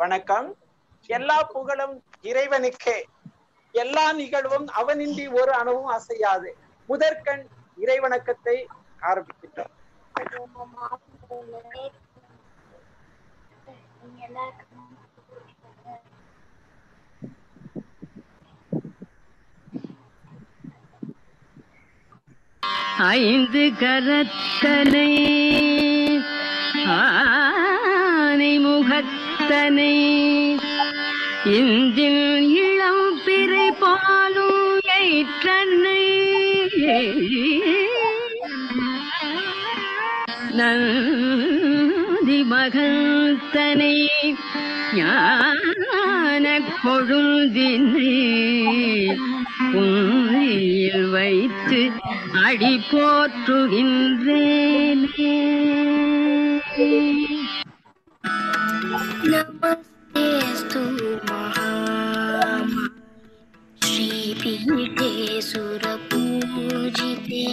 வணக்கம் எல்லா புகழும் இறைவனுக்கே எல்லா நிகழ்வும் அவனின்றி ஒரு அணுவும் அசையாது முதற்கண் இறைவணக்கத்தை ஆரம்பிக்கின்றோம் ஐந்து கரத்தனை ஆனை முகத்தனை இந்தில் இளம் பிறை பாலும் ஏற்றனை நந்தி மகத்தனை ஞான கொழுந்தினை உன்னில் வைத்து அடி போற்றுகின்றேனே नमस्तेऽस्तु महामाये श्रीपीठे सुरपूजिते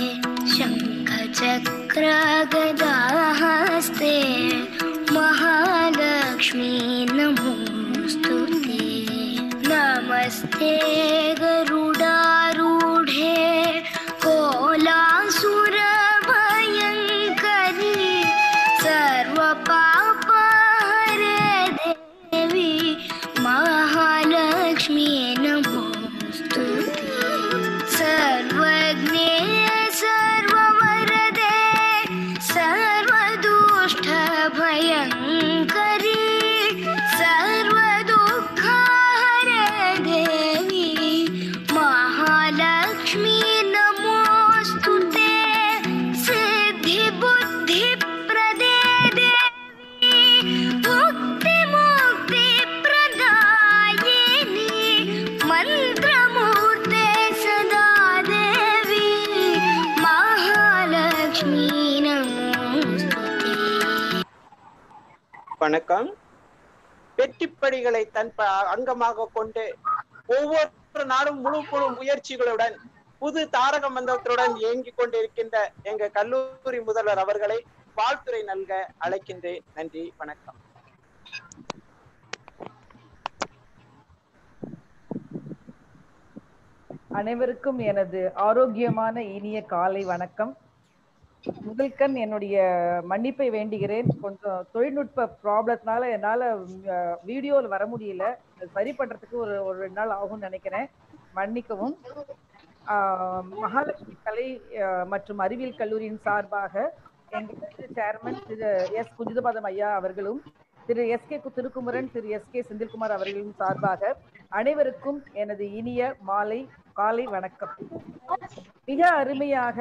शङ्खचक्रगदाहस्ते महालक्ष्मी नमोऽस्तु ते नमस्ते गरुडारूढे कोलासुरभयङ्करी सर्वपापहरे देवी महालक्ष्मी नमोऽस्तु ते सर्वज्ञे सर्ववरदे सर्वदुष्टभयङ्करी सर्वदुःखहरे देवी महालक्ष्मी नमोऽस्तु ते सिद्धिबुद्धिप्रदे देवी मुक्तिमुक्तिप्रदायिनी मन्त्रमूर्ते सदा देवी महालक्ष्मी नमोऽस्तु ते வணக்கம் வெற்றிப்படிகளை தன் ப- அங்கமாக கொண்டு ஒவ்வொரு நாளும் முழு முழு முயற்சிகளுடன் புது தாரக மந்திரத்துடன் இயங்கிக் கொண்டிருக்கின்ற எங்க கல்லூரி முதல்வர் அவர்களை வாழ்த்துறை நல்க அழைக்கின்றேன் நன்றி வணக்கம் அனைவருக்கும் எனது ஆரோக்கியமான இனிய காலை வணக்கம் முதல்கண் என்னுடைய மன்னிப்பை வேண்டுகிறேன் கொஞ்சம் தொழில்நுட்ப ப்ராப்ளத்தினால என்னால் வீடியோவில் வர முடியல அது சரி பண்ணுறதுக்கு ஒரு ஒரு ரெண்டு நாள் ஆகும்னு நினைக்கிறேன் மன்னிக்கவும் ஆஹ் மகாலட்சுமி கலை ஆஹ் மற்றும் அறிவியல் கல்லூரியின் சார்பாக எங்களது சேர்மன் திரு எஸ் குஞ்சிதபாதம் ஐயா அவர்களும் திரு எஸ் கே திருக்குமரன் திரு எஸ் கே செந்தில்குமார் அவர்களின் சார்பாக அனைவருக்கும் எனது இனிய மாலை காலை வணக்கம் மிக அருமையாக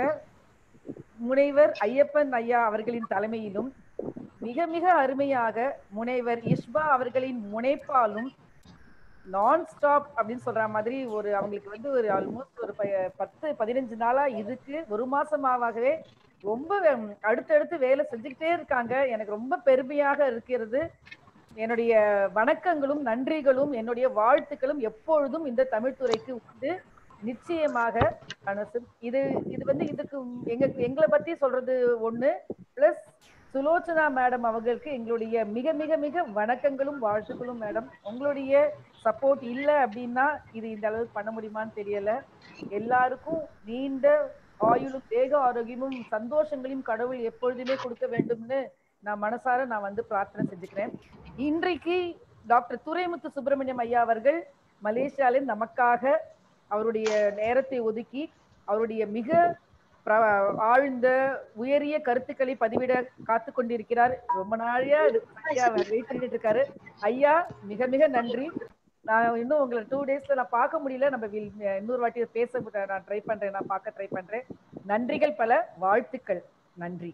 முனைவர் ஐயப்பன் ஐயா அவர்களின் தலைமையிலும் மிக மிக அருமையாக முனைவர் இஷ்பா அவர்களின் முனைப்பாலும் நான் ஸ்டாப் அப்படின்னு சொல்ற மாதிரி ஒரு அவங்களுக்கு வந்து ஒரு ஆல்மோஸ்ட் ஒரு ப- பத்து பதினஞ்சு நாளா இதுக்கு ஒரு மாசமாகவே ரொம்ப வே- அடுத்தடுத்து வேலை செஞ்சுக்கிட்டே இருக்காங்க எனக்கு ரொம்ப பெருமையாக இருக்கிறது என்னுடைய வணக்கங்களும் நன்றிகளும் என்னுடைய வாழ்த்துக்களும் எப்பொழுதும் இந்த தமிழ்துறைக்கு உண்டு நிச்சயமாக மனசு இது இது வந்து இதுக்கு எங்க எங்களை பத்தி சொல்றது ஒண்ணு பிளஸ் சுலோச்சனா மேடம் அவர்களுக்கு எங்களுடைய மிக மிக மிக வணக்கங்களும் வாழ்த்துக்களும் மேடம் உங்களுடைய சப்போர்ட் இல்லை அப்படின்னா இது இந்த அளவுக்கு பண்ண முடியுமான்னு தெரியல எல்லாருக்கும் நீண்ட ஆயுளும் தேக ஆரோக்கியமும் சந்தோஷங்களையும் கடவுள் எப்பொழுதுமே கொடுக்க வேண்டும்னு நான் மனசார நான் வந்து பிரார்த்தனை செஞ்சுக்கிறேன் இன்றைக்கு டாக்டர் துரைமுத்து சுப்பிரமணியம் ஐயா அவர்கள் மலேசியாவில் நமக்காக அவருடைய நேரத்தை ஒதுக்கி அவருடைய மிக பிர- ஆழ்ந்த உயரிய கருத்துக்களை பதிவிட காத்து கொண்டிருக்கிறார் ரொம்ப நாளையா இது- ஐயா வெயிட் பண்ணிட்டு இருக்காரு ஐயா மிக மிக நன்றி நான் இன்னும் உங்களை டூ டேஸ்ல நான் பார்க்க முடியல நம்ம will- இன்னொரு வாட்டி பேச முட- நான் ட்ரை பண்றேன் நான் பார்க்க ட்ரை பண்றேன் நன்றிகள் பல வாழ்த்துக்கள் நன்றி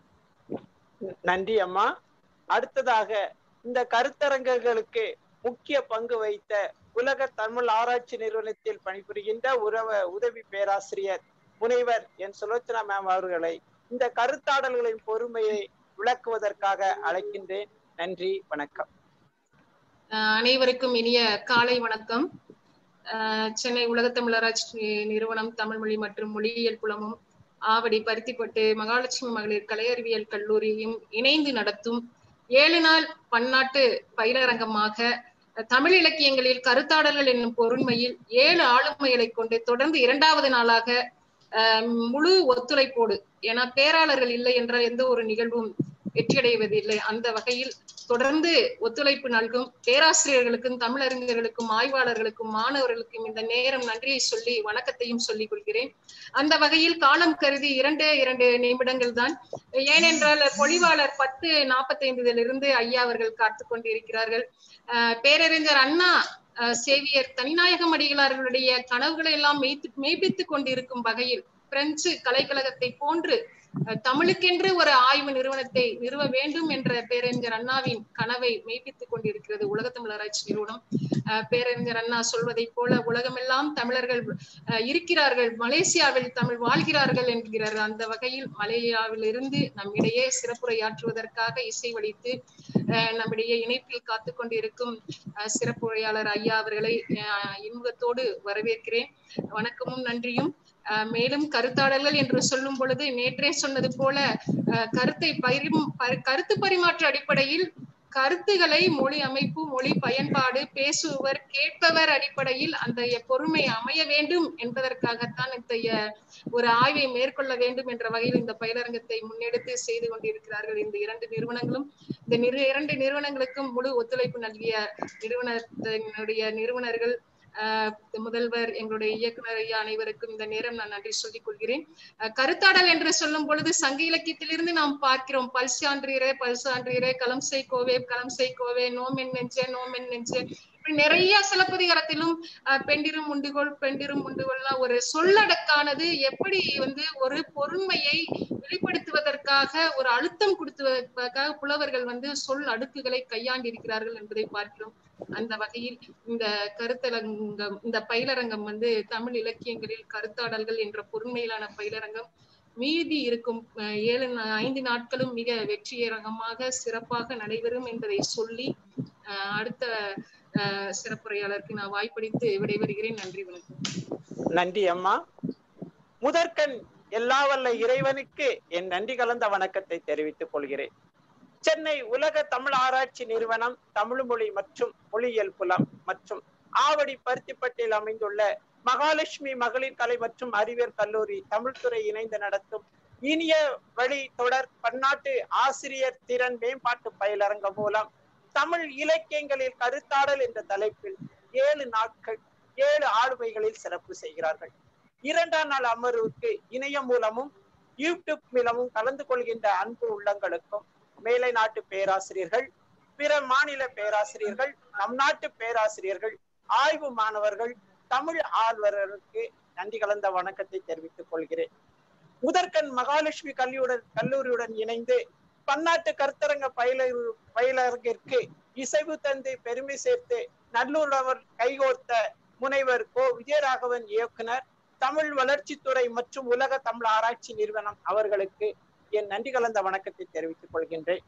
நன்றி அம்மா அடுத்ததாக இந்த கருத்தரங்குகளுக்கு முக்கிய பங்கு வைத்த உலக தமிழ் ஆராய்ச்சி நிறுவனத்தில் பணிபுரிகின்ற உறவ உதவி பேராசிரியர் முனைவர் என் சுலோச்சனா மேம் அவர்களை இந்த கருத்தாடல்களின் பொறுமையை விளக்குவதற்காக அழைக்கின்றேன் நன்றி வணக்கம் அஹ் அனைவருக்கும் இனிய காலை வணக்கம் அஹ் சென்னை உலகத்தமிழராட்சி நிறுவனம் தமிழ் மொழி மற்றும் மொழியியல் புலமும் ஆவடி பருத்திப்பட்டு மகாலட்சுமி மகளிர் கலை அறிவியல் கல்லூரியும் இணைந்து நடத்தும் ஏழு நாள் பன்னாட்டு பயிலரங்கமாக தமிழ் இலக்கியங்களில் கருத்தாடல்கள் என்னும் பொருண்மையில் ஏழு ஆளுமைகளை கொண்டு தொடர்ந்து இரண்டாவது நாளாக அஹ், முழு ஒத்துழைப்போடு ஏன்னா பேராளர்கள் இல்லை என்றால் எந்த ஒரு நிகழ்வும் வெற்றியடைவதில்லை அந்த வகையில் தொடர்ந்து ஒத்துழைப்பு நல்கும் பேராசிரியர்களுக்கும் தமிழறிஞர்களுக்கும் ஆய்வாளர்களுக்கும் மாணவர்களுக்கும் இந்த நேரம் நன்றியை சொல்லி வணக்கத்தையும் சொல்லிக் கொள்கிறேன் அந்த வகையில் காலம் கருதி இரண்டு இரண்டு நிமிடங்கள் தான் ஏனென்றால் பொழிவாளர் பத்து நாற்பத்தைந்திலிருந்து ஐயா அவர்கள் காத்து கொண்டிருக்கிறார்கள் அஹ் பேரறிஞர் அண்ணா அஹ் சேவியர் தனிநாயகம் அடிகளார்களுடைய கனவுகளை எல்லாம் மெய்த்து மெய்ப்பித்துக் கொண்டிருக்கும் வகையில் பிரெஞ்சு கலைக்கழகத்தை போன்று அஹ் தமிழுக்கென்று ஒரு ஆய்வு நிறுவனத்தை நிறுவ வேண்டும் என்ற பேரறிஞர் அண்ணாவின் கனவை மெய்ப்பித்துக் கொண்டிருக்கிறது உலகத்தமிழ் ஆராய்ச்சி நிறுவனம் அஹ் பேரறிஞர் அண்ணா சொல்வதைப் போல உலகமெல்லாம் தமிழர்கள் அஹ் இருக்கிறார்கள் மலேசியாவில் தமிழ் வாழ்கிறார்கள் என்கிறார் அந்த வகையில் மலேசியாவில் இருந்து நம்மிடையே சிறப்புரையாற்றுவதற்காக இசை வடித்து அஹ் நம்மிடையே இணைப்பில் காத்து கொண்டிருக்கும் அஹ் சிறப்புரையாளர் ஐயா அவர்களை அஹ் இன்முகத்தோடு வரவேற்கிறேன் வணக்கமும் நன்றியும் அஹ் மேலும் கருத்தாடல்கள் என்று சொல்லும் பொழுது நேற்றே சொன்னது போல அஹ் கருத்தை பரிம் ப- கருத்து பரிமாற்ற அடிப்படையில் கருத்துகளை மொழி அமைப்பு மொழி பயன்பாடு பேசுபவர் கேட்பவர் அடிப்படையில் அந்த பொறுமை அமைய வேண்டும் என்பதற்காகத்தான் இத்தகைய ஒரு ஆய்வை மேற்கொள்ள வேண்டும் என்ற வகையில் இந்த பயிலரங்கத்தை முன்னெடுத்து செய்து கொண்டிருக்கிறார்கள் இந்த இரண்டு நிறுவனங்களும் இந்த நிறு இரண்டு நிறுவனங்களுக்கும் முழு ஒத்துழைப்பு நல்கிய நிறுவனத்தினுடைய நிறுவனர்கள் ஆஹ் முதல்வர் எங்களுடைய இயக்குனர் ஐயா அனைவருக்கும் இந்த நேரம் நான் நன்றி சொல்லிக் கொள்கிறேன் அஹ் கருத்தாடல் என்று சொல்லும் பொழுது சங்க இலக்கியத்திலிருந்து நாம் பார்க்கிறோம் பல்சான்றீரே பல்சான்றீரே களம் செய் கோவே களம் செய் கோவே நோமென் நெஞ்சே நோமென் நெஞ்சே இப்படி நிறைய சிலப்பதிகாரத்திலும் அஹ் பெண்டிரும் உண்டுகோள் பெண்டிரும் உண்டுகோள்லாம் ஒரு சொல்லடக்கானது எப்படி வந்து ஒரு பொருண்மையை வெளிப்படுத்துவதற்காக ஒரு அழுத்தம் கொடுத்துவதற்காக புலவர்கள் வந்து சொல் அடுக்குகளை கையாண்டிருக்கிறார்கள் என்பதை பார்க்கிறோம் அந்த வகையில் இந்த கருத்தரங்கம் இந்த பயிலரங்கம் வந்து தமிழ் இலக்கியங்களில் கருத்தாடல்கள் என்ற பொறுமையிலான பயிலரங்கம் மீதி இருக்கும் அஹ், ஏழு நா- ஐந்து நாட்களும் மிக வெற்றிகரமாக சிறப்பாக நடைபெறும் என்பதை சொல்லி அஹ், அடுத்த அஹ், சிறப்புரையாளருக்கு நான் வாய்ப்பளித்து விடைபெறுகிறேன் நன்றி வணக்கம் நன்றி அம்மா முதற்கண் எல்லா வல்ல இறைவனுக்கு என் நன்றி கலந்த வணக்கத்தை தெரிவித்துக் கொள்கிறேன் சென்னை உலக தமிழ் ஆராய்ச்சி நிறுவனம் தமிழ் மொழி மற்றும் மொழியியல் புலம் மற்றும் ஆவடி பருத்திப்பட்டில் அமைந்துள்ள மகாலட்சுமி மகளிர் கலை மற்றும் அறிவியல் கல்லூரி தமிழ்துறை இணைந்து நடத்தும் இனிய வழி தொடர் பன்னாட்டு ஆசிரியர் திறன் மேம்பாட்டு பயிலரங்கம் மூலம் தமிழ் இலக்கியங்களில் கருத்தாடல் என்ற தலைப்பில் ஏழு நாட்கள் ஏழு ஆளுமைகளில் சிறப்பு செய்கிறார்கள் இரண்டாம் நாள் அமர்வுக்கு இணையம் மூலமும் யூடியூப் மூலமும் கலந்து கொள்கின்ற அன்பு உள்ளங்களுக்கும் மேலை நாட்டு பேராசிரியர்கள் பிற மாநில பேராசிரியர்கள் நம் நாட்டு பேராசிரியர்கள் ஆய்வு மாணவர்கள் தமிழ் ஆழ்வர்களுக்கு நன்றி கலந்த வணக்கத்தை தெரிவித்துக் கொள்கிறேன் முதற்கண் மகாலட்சுமி கல்வியுடன் கல்லூரியுடன் இணைந்து பன்னாட்டு கருத்தரங்க பயில பயிலரங்கிற்கு இசைவு தந்து பெருமை சேர்த்து நல்லுறவர் கைகோர்த்த முனைவர் கோ விஜயராகவன் இயக்குனர் தமிழ் வளர்ச்சித்துறை மற்றும் உலக தமிழ் ஆராய்ச்சி நிறுவனம் அவர்களுக்கு என் நன்றி கலந்த வணக்கத்தை தெரிவித்துக் கொள்கின்றேன்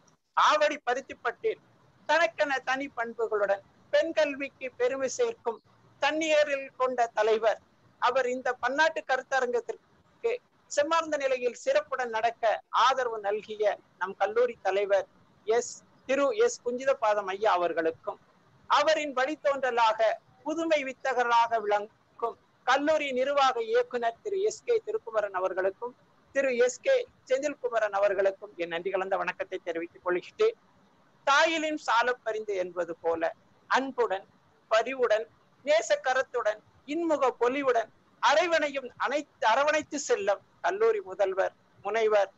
ஆவடி பருத்திப்பட்டில் தனக்கென தனி பண்புகளுடன் பெண் கல்விக்கு பெருமை சேர்க்கும் தன்னியரில் கொண்ட தலைவர் அவர் இந்த பன்னாட்டு கருத்தரங்கத்திற்கு செம்மார்ந்த நிலையில் சிறப்புடன் நடக்க ஆதரவு நல்கிய நம் கல்லூரி தலைவர் எஸ் திரு எஸ் குஞ்சிதபாதம் ஐயா அவர்களுக்கும் அவரின் வழித்தோன்றலாக புதுமை வித்தகராக விளங்கும் கல்லூரி நிர்வாக இயக்குனர் திரு எஸ் கே திருக்குமரன் அவர்களுக்கும் திரு எஸ் கே செந்தில்குமரன் அவர்களுக்கும் என் நன்றி கலந்த வணக்கத்தை தெரிவித்துக் கொள்கிறேன் தாயிலின் சால பரிந்து என்பது போல அன்புடன் பரிவுடன் நேசக்கரத்துடன் இன்முக பொலிவுடன் அரைவனையும் அனைத்து அரவணைத்து செல்லும் கல்லூரி முதல்வர் முனைவர்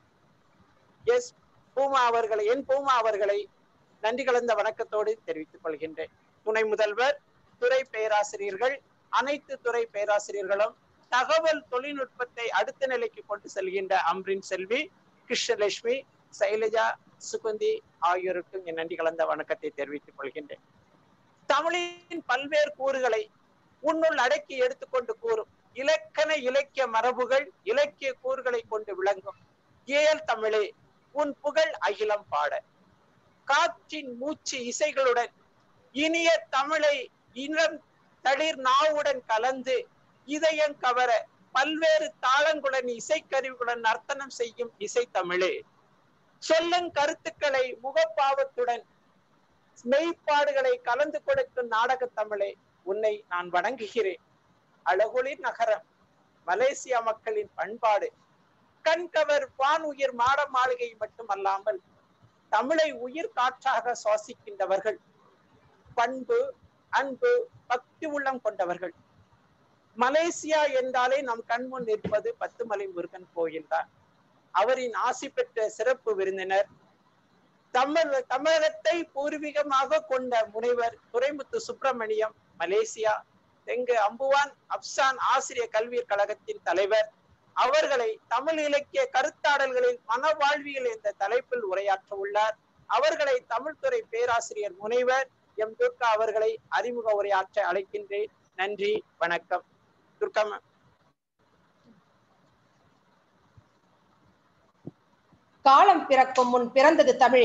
எஸ் பூமா அவர்களை என் பூமா அவர்களை நன்றி கலந்த வணக்கத்தோடு தெரிவித்துக் கொள்கின்றேன் துணை முதல்வர் துறை பேராசிரியர்கள் அனைத்து துறை பேராசிரியர்களும் தகவல் தொழில்நுட்பத்தை அடுத்த நிலைக்கு கொண்டு செல்கின்ற அம்ரின் செல்வி கிருஷ்ணலட்சுமி சைலஜா சுகுந்தி ஆகியோருக்கும் என் நன்றி கலந்த வணக்கத்தை தெரிவித்துக் கொள்கின்றேன் தமிழின் பல்வேறு கூறுகளை உன்னுள் அடக்கி எடுத்துக்கொண்டு கூறும் இலக்கண இலக்கிய மரபுகள் இலக்கிய கூறுகளை கொண்டு விளங்கும் ஏல் தமிழே உன் புகழ் அகிலம் பாட காற்றின் மூச்சு இசைகளுடன் இனிய தமிழை இளம் தளிர் நாவுடன் கலந்து இதயம் கவர பல்வேறு தாளங்களுடன் இசைக்கருவிகளுடன் நர்த்தனம் செய்யும் இசை தமிழே சொல்லும் கருத்துக்களை முகப்பாவத்துடன் மெய்ப்பாடுகளை கலந்து கொடுக்கும் நாடகத் தமிழே உன்னை நான் வணங்குகிறேன் அழகொளிர் நகரம் மலேசியா மக்களின் பண்பாடு கண்கவர் வான் உயிர் மாட மாளிகை மட்டுமல்லாமல் தமிழை உயிர் காற்றாக சுவாசிக்கின்றவர்கள் பண்பு அன்பு பக்தி உள்ளம் கொண்டவர்கள் மலேசியா என்றாலே நம் கண்முன் நிற்பது பத்துமலை முருகன் கோயில்தான் அவரின் ஆசி பெற்ற சிறப்பு விருந்தினர் தமிழ் தமிழகத்தை பூர்வீகமாக கொண்ட முனைவர் Duraimuthu Subramaniam Malaysia Tengku Ampuan Afzan ஆசிரியர் கல்வியற் கழகத்தின் தலைவர் அவர்களை தமிழ் இலக்கிய கருத்தாடல்களில் மனவாழ்வியல் என்ற தலைப்பில் உரையாற்ற உள்ளார் அவர்களை தமிழ்துறை பேராசிரியர் முனைவர் எம் துர்கா அவர்களை அறிமுக உரையாற்ற அழைக்கின்றேன் நன்றி வணக்கம் துர்கா மேம் காலம் பிறக்கும் முன் பிறந்தது தமிழே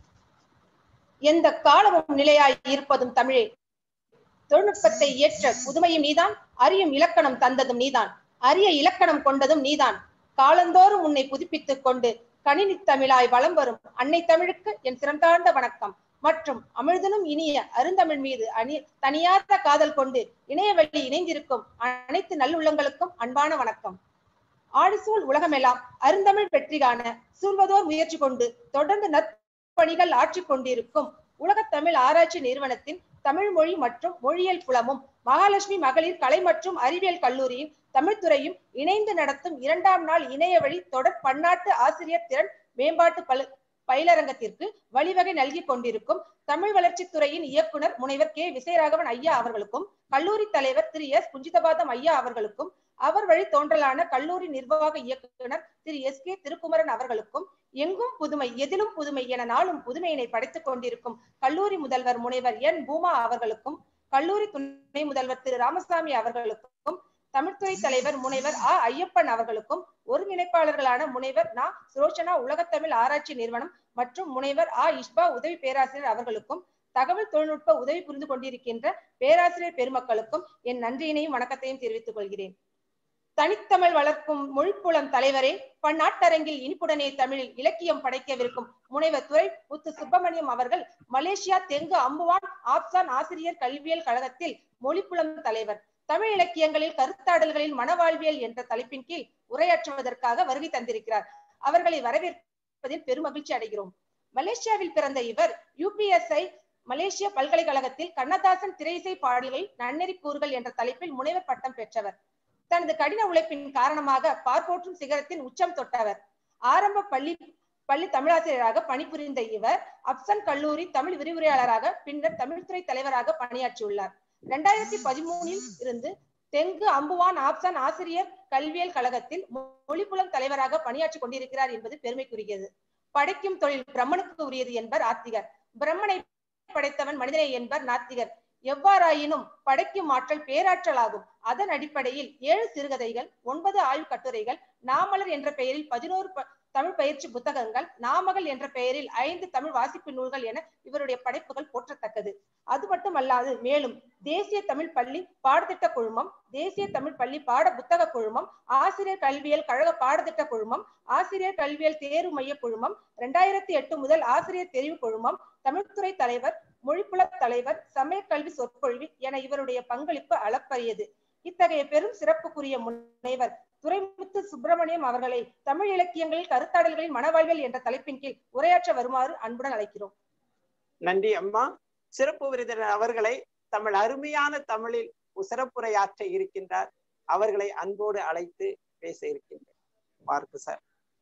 எந்த காலமும் நிலையாய் இருப்பதும் தமிழே தொழில்நுட்பத்தை ஏற்ற புதுமையும் நீதான் அறியும் இலக்கணம் தந்ததும் நீதான் அரிய இலக்கணம் கொண்டதும் நீதான் காலந்தோறும் உன்னை புதுப்பித்துக் கொண்டு கணினி தமிழாய் வலம் வரும் அன்னை தமிழுக்கு என் சிறந்தாழ்ந்த வணக்கம் மற்றும் அமிழ்தனும் இனிய அருந்தமிழ் மீது அணி தனியாத காதல் கொண்டு இணையவழி இணைந்திருக்கும் அனைத்து நல்லுள்ளங்களுக்கும் அன்பான வணக்கம் ஆடிசூழ் உலகமெல்லாம் அருந்தமிழ் வெற்றி காண சூழ்வதோர் முயற்சி கொண்டு தொடர்ந்து நற்பணிகள் ஆற்றிக் கொண்டிருக்கும் உலகத் தமிழ் ஆராய்ச்சி நிறுவனத்தின் தமிழ் மொழி மற்றும் மொழியியல் புலமும் மகாலட்சுமி மகளிர் கலை மற்றும் அறிவியல் கல்லூரியின் தமிழ்துறையும் இணைந்து நடத்தும் இரண்டாம் நாள் இணையவழி தொடர் பன்னாட்டு ஆசிரியர் திறன் மேம்பாட்டு பல பயிலரங்கத்திற்கு வழிவகை நல்கி கொண்டிருக்கும் தமிழ் வளர்ச்சித் துறையின் இயக்குனர் முனைவர் கே விசயராகவன் ஐயா அவர்களுக்கும் கல்லூரி தலைவர் திரு எஸ் குஞ்சிதபாதம் ஐயா அவர்களுக்கும் அவர் வழி தோன்றலான கல்லூரி நிர்வாக இயக்குனர் திரு எஸ் கே திருக்குமரன் அவர்களுக்கும் எங்கும் புதுமை எதிலும் புதுமை என நாளும் புதுமையினை படைத்துக் கொண்டிருக்கும் கல்லூரி முதல்வர் முனைவர் என் பூமா அவர்களுக்கும் கல்லூரி துணை முதல்வர் திரு ராமசாமி அவர்களுக்கும் தமிழ்துறை தலைவர் முனைவர் ஆ ஐயப்பன் அவர்களுக்கும் ஒருங்கிணைப்பாளர்களான முனைவர் நா சுரோச்சனா உலகத்தமிழ் ஆராய்ச்சி நிறுவனம் மற்றும் முனைவர் ஆ இஷ்பா உதவி பேராசிரியர் அவர்களுக்கும் தகவல் தொழில்நுட்ப உதவி புரிந்து கொண்டிருக்கின்ற பேராசிரியர் பெருமக்களுக்கும் என் நன்றியினையும் வணக்கத்தையும் தெரிவித்துக் கொள்கிறேன் தனித்தமிழ் வளர்க்கும் மொழிப்புலம் தலைவரே பன்னாட்டரங்கில் இனிப்புடனே தமிழில் இலக்கியம் படைக்கவிருக்கும் முனைவர் துறை முத்து சுப்பிரமணியம் அவர்கள் மலேசியா தெங்கு அம்புவான் ஆப்சான் ஆசிரியர் கல்வியல் கழகத்தில் மொழிப்புலம் தலைவர் தமிழ் இலக்கியங்களில் கருத்தாடல்களில் மனவாழ்வியல் என்ற தலைப்பின் கீழ் உரையாற்றுவதற்காக வருகை தந்திருக்கிறார் அவர்களை வரவேற்பதில் பெருமகிழ்ச்சி அடைகிறோம் மலேசியாவில் பிறந்த இவர் யூபிஎஸ்ஐ மலேசிய பல்கலைக்கழகத்தில் கண்ணதாசன் திரையிசை பாடல்கள் நன்னெறி கூறுகள் என்ற தலைப்பில் முனைவர் பட்டம் பெற்றவர் தனது கடின உழைப்பின் காரணமாக பார்ப்போற்றும் சிகரத்தின் உச்சம் தொட்டவர் ஆரம்ப பள்ளி பள்ளி தமிழாசிரியராக பணிபுரிந்த இவர் அப்சன் கல்லூரி தமிழ் விரிவுரையாளராக பின்னர் தமிழ்துறை தலைவராக பணியாற்றியுள்ளார் இரண்டாயிரத்தி பதிமூனில் இருந்து தெங்கு அம்புவான் ஆப்சன் ஆசிரியர் கல்வியல் கழகத்தில் மொழிப்புலம் தலைவராக பணியாற்றி கொண்டிருக்கிறார் என்பது பெருமைக்குரியது படைக்கும் தொழில் பிரம்மனுக்கு உரியது என்பர் ஆத்திகர் பிரம்மனை படைத்தவன் மனிதனை என்பர் நாத்திகர் எவ்வாறாயினும் படைக்கும் ஆற்றல் பேராற்றல் ஆகும் அதன் அடிப்படையில் ஏழு சிறுகதைகள் ஒன்பது ஆய்வு கட்டுரைகள் நாமலர் என்ற பெயரில் பதினோரு தமிழ் பயிற்சி புத்தகங்கள் நாமகள் என்ற பெயரில் ஐந்து தமிழ் வாசிப்பு நூல்கள் என இவருடைய படைப்புகள் போற்றத்தக்கது அது மட்டுமல்லாது மேலும் தேசிய தமிழ் பள்ளி பாடத்திட்ட குழுமம் தேசிய தமிழ் பள்ளி பாட புத்தக குழுமம் ஆசிரியர் கல்வியல் கழக பாடத்திட்ட குழுமம் ஆசிரியர் கல்வியல் தேர்வு மைய குழுமம் இரண்டாயிரத்தி எட்டு முதல் ஆசிரியர் தெரிவு குழுமம் தமிழ்துறை தலைவர் மொழிப்புல தலைவர் சமய கல்வி சொற்பொழிவு என இவருடைய பங்களிப்பு அளப்பரியது இத்தகைய பெரும் சிறப்புக்குரிய முனைவர் துரைமுத்து சுப்பிரமணியம் அவர்களை தமிழ் இலக்கியங்களில் கருத்தாடல்களின் மனவாழ்வியல் என்ற தலைப்பின் கீழ் உரையாற்ற வருமாறு அன்புடன் அழைக்கிறோம் நன்றி அம்மா சிறப்பு விருந்தினர் அவர்களை தமிழ் அருமையான தமிழில் சிறப்புரையாற்ற இருக்கின்றார் அவர்களை அன்போடு அழைத்து பேச இருக்கின்றேன் பார்க்கு சார்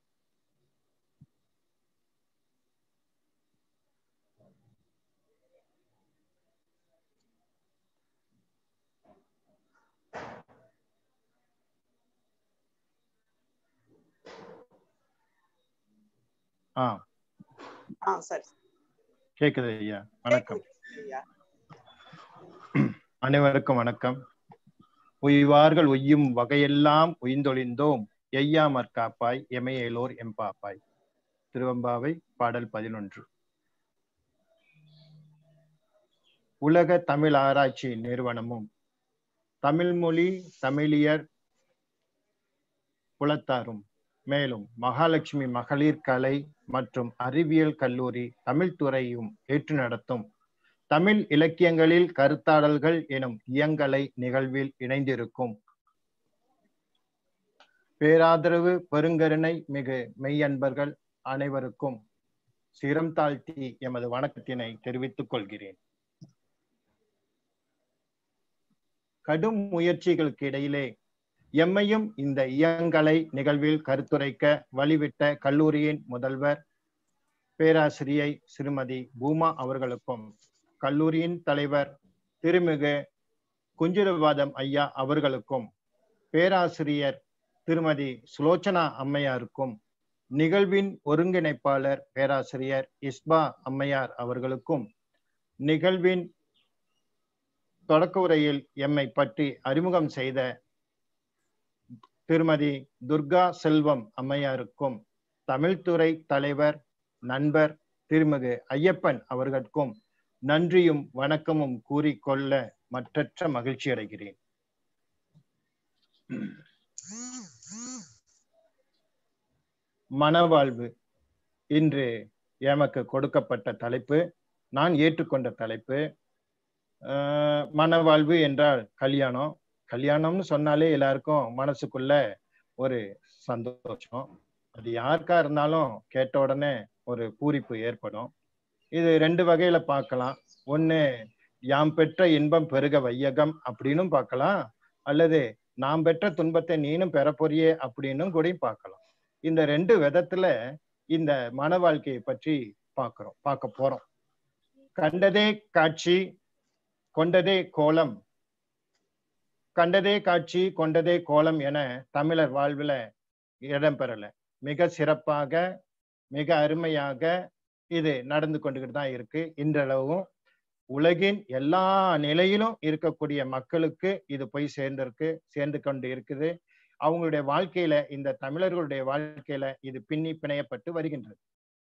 ஆ ஆ சரி கேக்குது ஐயா வணக்கம் ஐயா. அனைவருக்கும் வணக்கம் உய்வார்கள் உய்யும் வகையெல்லாம் உய்ந்தொழிந்தோம் எய்யாமற் காப்பாய் எமையேலோர் எம்பாப்பாய் திருவம்பாவை பாடல் பதினொன்று உலக தமிழ் ஆராய்ச்சி நிறுவனமும் தமிழ் மொழி தமிழியர் புலத்தாரும் மேலும் மகாலட்சுமி மகளிர் கலை மற்றும் அறிவியல் கல்லூரி தமிழ் துறையும் ஏற்று நடத்தும் தமிழ் இலக்கியங்களில் கருத்தாடல்கள் எனும் இயங்கலை நிகழ்வில் இணைந்திருக்கும் பேராதரவு பெருங்கருணை மிகு மெய்யன்பர்கள் அனைவருக்கும் சிரம் தாழ்த்தி எமது வணக்கத்தினை தெரிவித்துக் கொள்கிறேன் கடும் முயற்சிகளுக்கு இடையிலே எம்மையும் இந்த இயங்கலை நிகழ்வில் கருத்துரைக்க வழிவிட்ட கல்லூரியின் முதல்வர் பேராசிரியை திருமதி பூமா அவர்களுக்கும் கல்லூரியின் தலைவர் திருமிகு குஞ்சிரவாதம் ஐயா அவர்களுக்கும் பேராசிரியர் திருமதி சுலோச்சனா அம்மையாருக்கும் நிகழ்வின் ஒருங்கிணைப்பாளர் பேராசிரியர் இஸ்பா அம்மையார் அவர்களுக்கும் நிகழ்வின் தொடக்க உரையில் எம்மை பற்றி அறிமுகம் செய்த திருமதி துர்கா செல்வம் அம்மையாருக்கும் தமிழ்துறை தலைவர் நண்பர் திருமிகு ஐயப்பன் அவர்களுக்கும் நன்றியும் வணக்கமும் கூறிக்கொள்ள மற்றற்ற மகிழ்ச்சி அடைகிறேன் மனவாழ்வு இன்று எமக்கு கொடுக்கப்பட்ட தலைப்பு நான் ஏற்றுக்கொண்ட தலைப்பு அஹ் மனவாழ்வு என்றால் கல்யாணம் கல்யாணம்னு சொன்னாலே எல்லாருக்கும் மனசுக்குள்ள ஒரு சந்தோஷம் அது யாருக்கா இருந்தாலும் கேட்ட உடனே ஒரு பூரிப்பு ஏற்படும் இது ரெண்டு வகையில பார்க்கலாம் ஒண்ணு யாம் பெற்ற இன்பம் பெருக வையகம் அப்படின்னும் பார்க்கலாம் அல்லது நாம் பெற்ற துன்பத்தை நீனும் பெற போறியே அப்படின்னும் கூட பார்க்கலாம் இந்த ரெண்டு விதத்துல இந்த மன வாழ்க்கையை பற்றி பார்க்கிறோம் பார்க்க போறோம் கண்டதே காட்சி கொண்டதே கோலம் கண்டதே காட்சி கொண்டதே கோலம் என தமிழர் வாழ்வுல இடம்பெறல மிக சிறப்பாக மிக அருமையாக இது நடந்து கொண்டுகிட்டு தான் இருக்கு இன்றளவும் உலகின் எல்லா நிலையிலும் இருக்கக்கூடிய மக்களுக்கு இது போய் சேர்ந்திருக்கு சேர்ந்து கொண்டு இருக்குது அவங்களுடைய வாழ்க்கையில இந்த தமிழர்களுடைய வாழ்க்கையில இது பின்னி பிணையப்பட்டு வருகின்றது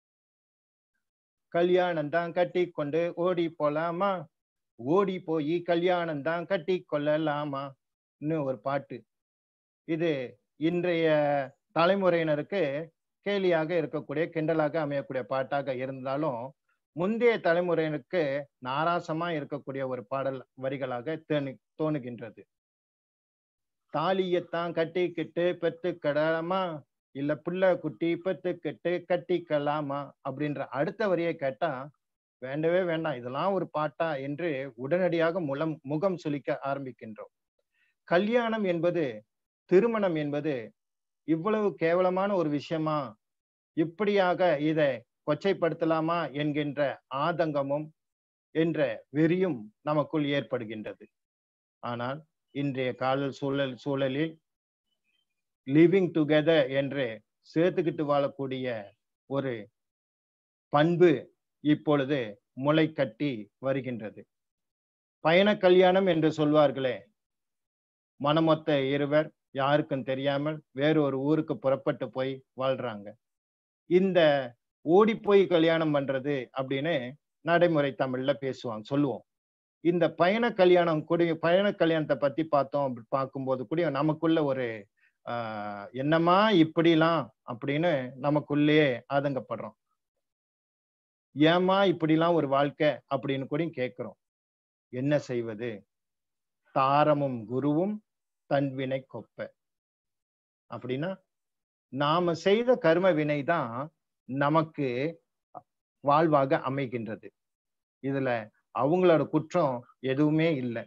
கல்யாணம் தான் கட்டி கொண்டு ஓடி போலாமா ஓடி போய் கல்யாணம் தான் கட்டி கொள்ளலாமா இன்னும் ஒரு பாட்டு இது இன்றைய தலைமுறையினருக்கு கேலியாக இருக்கக்கூடிய கிண்டலாக அமையக்கூடிய பாட்டாக இருந்தாலும் முந்தைய தலைமுறையினருக்கு நாராசமா இருக்கக்கூடிய ஒரு பாடல் வரிகளாக தோணு தோணுகின்றது தாலியத்தான் கட்டிக்கிட்டு பெத்துக்கடலாமா இல்ல புள்ள குட்டி பெத்துக்கிட்டு கட்டிக்கலாமா அப்படின்ற அடுத்த வரியை கேட்டா வேண்டவே வேண்டாம் இதெல்லாம் ஒரு பாட்டா என்று உடனடியாக முலம் முகம் சுளிக்க ஆரம்பிக்கின்றோம் கல்யாணம் என்பது திருமணம் என்பது இவ்வளவு கேவலமான ஒரு விஷயமா இப்படியாக இதை கொச்சைப்படுத்தலாமா என்கின்ற ஆதங்கமும் என்ற வெறியும் நமக்குள் ஏற்படுகின்றது ஆனால் இன்றைய கால சூழல் சூழலில் லிவிங் டுகெதர் என்று சேர்த்துக்கிட்டு வாழக்கூடிய ஒரு பண்பு இப்பொழுது முளை கட்டி வருகின்றது பயண கல்யாணம் என்று சொல்வார்களே மனமொத்த இருவர் யாருக்கும் தெரியாமல் வேறு ஒரு ஊருக்கு புறப்பட்டு போய் வாழ்றாங்க இந்த ஓடி போய் கல்யாணம் பண்றது அப்படின்னு நடைமுறை தமிழ்ல பேசுவாங்க சொல்லுவோம் இந்த பயண கல்யாணம் கூட பயண கல்யாணத்தை பத்தி பார்த்தோம் பார்க்கும்போது கூட நமக்குள்ள ஒரு ஆஹ் என்னமா இப்படிலாம் அப்படின்னு நமக்குள்ளேயே ஆதங்கப்படுறோம் ஏமா இப்படிலாம் ஒரு வாழ்க்கை அப்படின்னு கூட கேட்கிறோம் என்ன செய்வது தாரமும் குருவும் தன்வினை கொப்ப அப்படின்னா நாம செய்த கர்ம வினை தான் நமக்கு வாழ்வாக அமைகின்றது இதுல அவங்களோட குற்றம் எதுவுமே இல்லை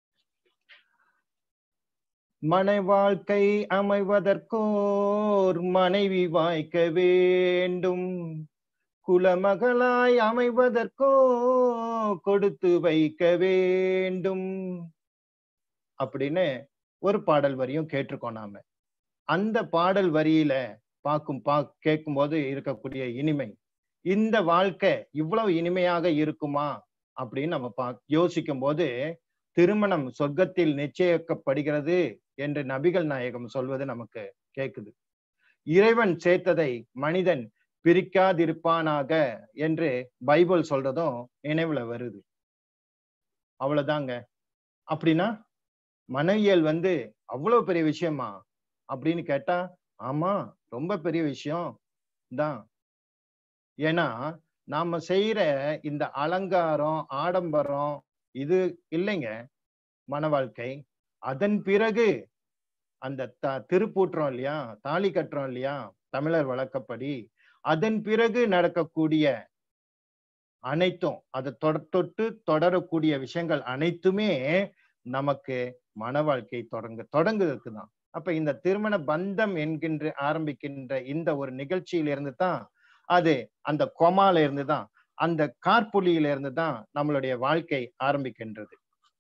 மனை வாழ்க்கை அமைவதற்கோர் மனைவி வாய்க்க வேண்டும் குலமகளாய் அமைவதற்கோ கொடுத்து வைக்க வேண்டும் அப்படின்னு ஒரு பாடல் வரியும் கேட்டிருக்கோம் நாம அந்த பாடல் வரியில பார்க்கும் பா கேட்கும்போது இருக்கக்கூடிய இனிமை இந்த வாழ்க்கை இவ்வளவு இனிமையாக இருக்குமா அப்படின்னு நம்ம பா யோசிக்கும் போது திருமணம் சொர்க்கத்தில் நிச்சயிக்கப்படுகிறது என்று நபிகள் நாயகம் சொல்வது நமக்கு கேக்குது இறைவன் சேர்த்ததை மனிதன் பிரிக்காதிருப்பானாக என்று பைபிள் சொல்றதும் நினைவுல வருது அவ்வளவுதாங்க அப்படின்னா மனைவியல் வந்து அவ்வளவு பெரிய விஷயமா அப்படின்னு கேட்டா ஆமா ரொம்ப பெரிய விஷயம் தான் ஏன்னா நாம செய்யற இந்த அலங்காரம் ஆடம்பரம் இது இல்லைங்க மன வாழ்க்கை அதன் பிறகு அந்த த திருப்பூட்டுறோம் இல்லையா தாலி கட்டுறோம் இல்லையா தமிழர் வழக்கப்படி அதன் பிறகு நடக்கக்கூடிய அனைத்தும் அதை தொட- தொட்டு தொடரக்கூடிய விஷயங்கள் அனைத்துமே நமக்கு மன வாழ்க்கை தொடங்க தொடங்குறதுக்கு தான் அப்ப இந்த திருமண பந்தம் என்கின்ற ஆரம்பிக்கின்ற இந்த ஒரு நிகழ்ச்சியிலிருந்து தான் அது அந்த கொமால இருந்து தான் அந்த கார்புலியில இருந்து தான் நம்மளுடைய வாழ்க்கை ஆரம்பிக்கின்றது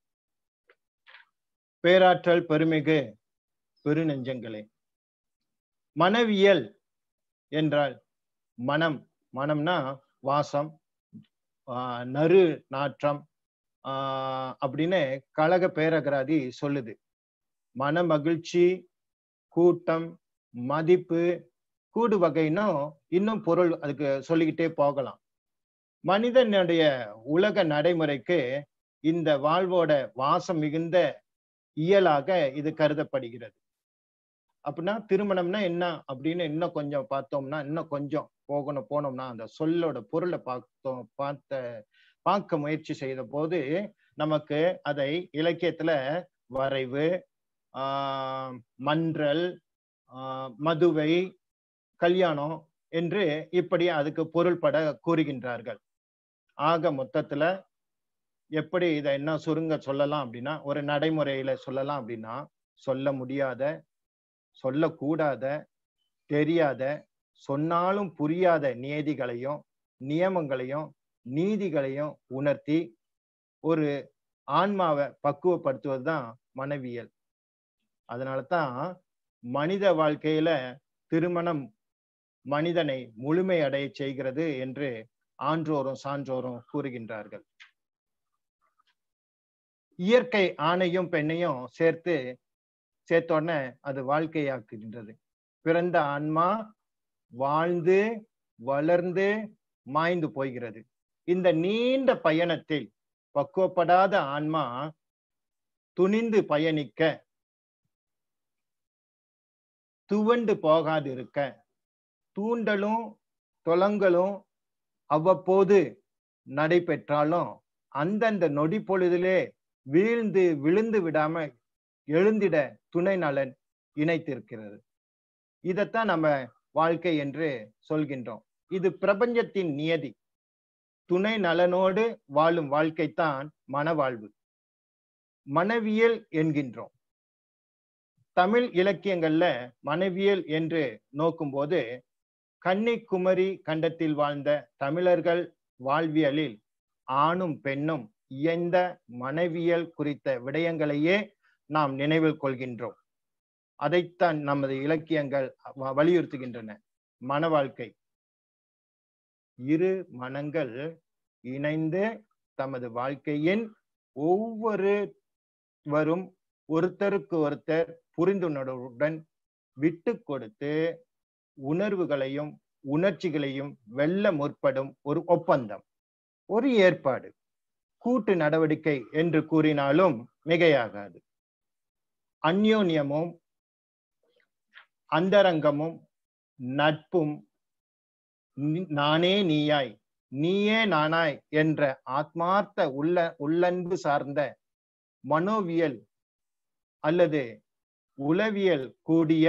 பேராற்றல் பெருமிகு பெருநெஞ்சங்களே மனவியல் என்றால் மனம் மனம்னா வாசம் ஆஹ் நறு நாற்றம் ஆஹ் அப்படின்னு கழக பேரகராதி சொல்லுது மன மகிழ்ச்சி கூட்டம் மதிப்பு கூடு வகைன்னும் இன்னும் பொருள் அதுக்கு சொல்லிக்கிட்டே போகலாம் மனிதனுடைய உலக நடைமுறைக்கு இந்த வாழ்வோட வாசம் மிகுந்த இயலாக இது கருதப்படுகிறது அப்படின்னா திருமணம்னா என்ன அப்படின்னு இன்னும் கொஞ்சம் பார்த்தோம்னா இன்னும் கொஞ்சம் போகணும் போனோம்னா அந்த சொல்லோட பொருளை பார்த்தோம் பார்த்த பார்க்க முயற்சி செய்த போது நமக்கு அதை இலக்கியத்துல வரைவு ஆஹ் மன்றல் ஆஹ் மதுவை கல்யாணம் என்று இப்படி அதுக்கு பொருள்பட கூறுகின்றார்கள் ஆக மொத்தத்துல எப்படி இதை என்ன சுருங்க சொல்லலாம் அப்படின்னா ஒரு நடைமுறையில சொல்லலாம் அப்படின்னா சொல்ல முடியாத சொல்லக்கூடாத தெரியாத சொன்னாலும் புரியாத நியதிகளையும் நியமங்களையும் நீதிகளையும் உணர்த்தி ஒரு ஆன்மாவை பக்குவப்படுத்துவது தான் மனவியல் அதனால தான் மனித வாழ்க்கையில திருமணம் மனிதனை முழுமை அடைய செய்கிறது என்று ஆன்றோரும் சான்றோரும் கூறுகின்றார்கள் இயற்கை ஆணையும் பெண்ணையும் சேர்த்து சேர்த்த உடனே அது வாழ்க்கையாக்குகின்றது பிறந்த ஆன்மா வாழ்ந்து வளர்ந்து மாய்ந்து போகிறது இந்த நீண்ட பயணத்தில் பக்குவப்படாத ஆன்மா துணிந்து பயணிக்க துவண்டு போகாது இருக்க தூண்டலும் தொலங்களும் அவ்வப்போது நடைபெற்றாலும் அந்தந்த நொடி பொழுதிலே வீழ்ந்து விழுந்து விடாம எழுந்திட துணை நலன் இணைத்திருக்கிறது இதைத்தான் நம்ம வாழ்க்கை என்று சொல்கின்றோம் இது பிரபஞ்சத்தின் நியதி துணை நலனோடு வாழும் வாழ்க்கைத்தான் மனவாழ்வு மனவியல் என்கின்றோம் தமிழ் இலக்கியங்கள்ல மனவியல் என்று நோக்கும்போது கன்னிக்குமரி கண்டத்தில் வாழ்ந்த தமிழர்கள் வாழ்வியலில் ஆணும் பெண்ணும் இயந்த மனவியல் குறித்த விடயங்களையே நாம் நினைவில் கொள்கின்றோம் அதைத்தான் நமது இலக்கியங்கள் வ- வலியுறுத்துகின்றன மன வாழ்க்கை இரு மனங்கள் இணைந்து தமது வாழ்க்கையின் ஒவ்வொரு வரும் ஒருத்தருக்கு ஒருத்தர் புரிந்துணர்வுடன் விட்டு கொடுத்து உணர்வுகளையும் உணர்ச்சிகளையும் வெல்ல முற்படும் ஒரு ஒப்பந்தம் ஒரு ஏற்பாடு கூட்டு நடவடிக்கை என்று கூறினாலும் மிகையாகாது அந்யோன்யமும் அந்தரங்கமும் நட்பும் நி- நானே நீயாய் நீயே நானாய் என்ற ஆத்மார்த்த உள்ள உள்ளன்பு சார்ந்த மனோவியல் அல்லது உளவியல் கூடிய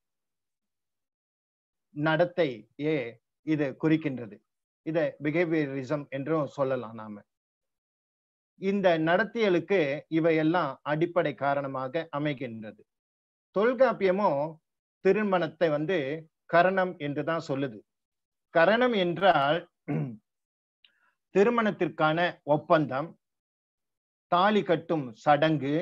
நடத்தையே இது குறிக்கின்றது இத பிஹேவியரிசம் என்றும் சொல்லலாம் நாம இந்த நடத்தியலுக்கு இவையெல்லாம் அடிப்படை காரணமாக அமைகின்றது தொல்காப்பியமும் திருமணத்தை வந்து கரணம் என்றுதான் சொல்லுது கரணம் என்றால் திருமணத்திற்கான ஒப்பந்தம் தாலி கட்டும் சடங்கு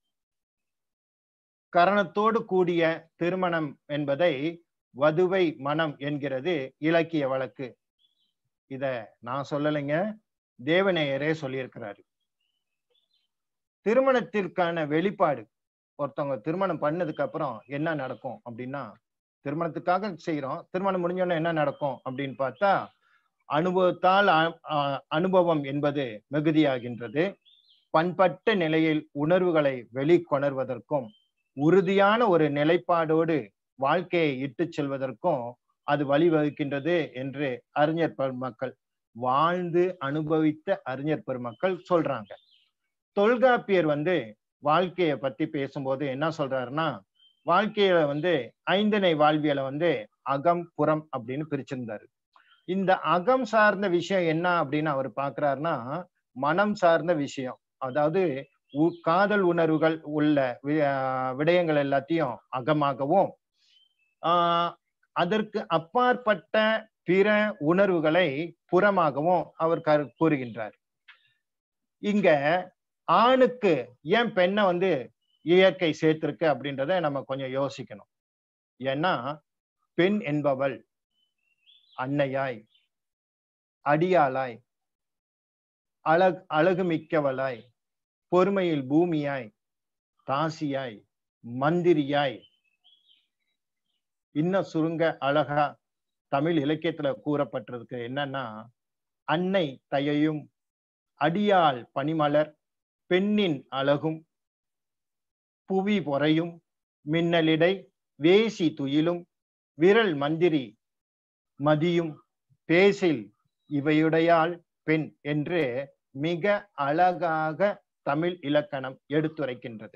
கரணத்தோடு கூடிய திருமணம் என்பதை வதுவை மனம் என்கிறது இலக்கிய வழக்கு இத நான் சொல்லலைங்க தேவநேயரே சொல்லியிருக்கிறாரு திருமணத்திற்கான வெளிப்பாடு ஒருத்தவங்க திருமணம் பண்ணதுக்கு அப்புறம் என்ன நடக்கும் அப்படின்னா திருமணத்துக்காக செய்யறோம் திருமணம் முடிஞ்சோடனே என்ன நடக்கும் அப்படின்னு பார்த்தா அனுபவத்தால் அ- அ- அனுபவம் என்பது மிகுதியாகின்றது பண்பட்ட நிலையில் உணர்வுகளை வெளிக்கொணர்வதற்கும் உறுதியான ஒரு நிலைப்பாடோடு வாழ்க்கையை இட்டுச் செல்வதற்கும் அது வழிவகுக்கின்றது என்று அறிஞர் பெருமக்கள் வாழ்ந்து அனுபவித்த அறிஞர் பெருமக்கள் சொல்றாங்க தொல்காப்பியர் வந்து வாழ்க்கைய பத்தி பேசும்போது என்ன சொல்றாருன்னா வாழ்க்கையில வந்து ஐந்தனை வாழ்வியலை வந்து அகம் புறம் அப்படின்னு பிரிச்சிருந்தாரு இந்த அகம் சார்ந்த விஷயம் என்ன அப்படின்னு அவர் பாக்குறாருன்னா மனம் சார்ந்த விஷயம் அதாவது உ- காதல் உணர்வுகள் உள்ள வி- ஆஹ் விடயங்கள் எல்லாத்தையும் அகமாகவும் ஆஹ் அதற்கு அப்பாற்பட்ட பிற உணர்வுகளை புறமாகவும் அவர் கரு கூறுகின்றார் இங்க ஆணுக்கு ஏன் பெண்ணை வந்து இயற்கை சேர்த்திருக்கு அப்படின்றத நம்ம கொஞ்சம் யோசிக்கணும் ஏன்னா பெண் என்பவள் அன்னையாய் அடியாளாய் அழகு அழகு மிக்கவளாய் பொறுமையில் பூமியாய் தாசியாய் மந்திரியாய் இன்னும் சுருங்க அழகா தமிழ் இலக்கியத்துல கூறப்பட்டிருக்கு என்னன்னா அன்னை தயையும் அடியாள் பனிமலர் பெண்ணின் அழகும் புவி பொறையும் மின்னலிடை வேசி துயிலும் விரல் மந்திரி மதியும் பேசில் இவையுடையாள் பெண் என்று மிக அழகாக தமிழ் இலக்கணம் எடுத்துரைக்கின்றது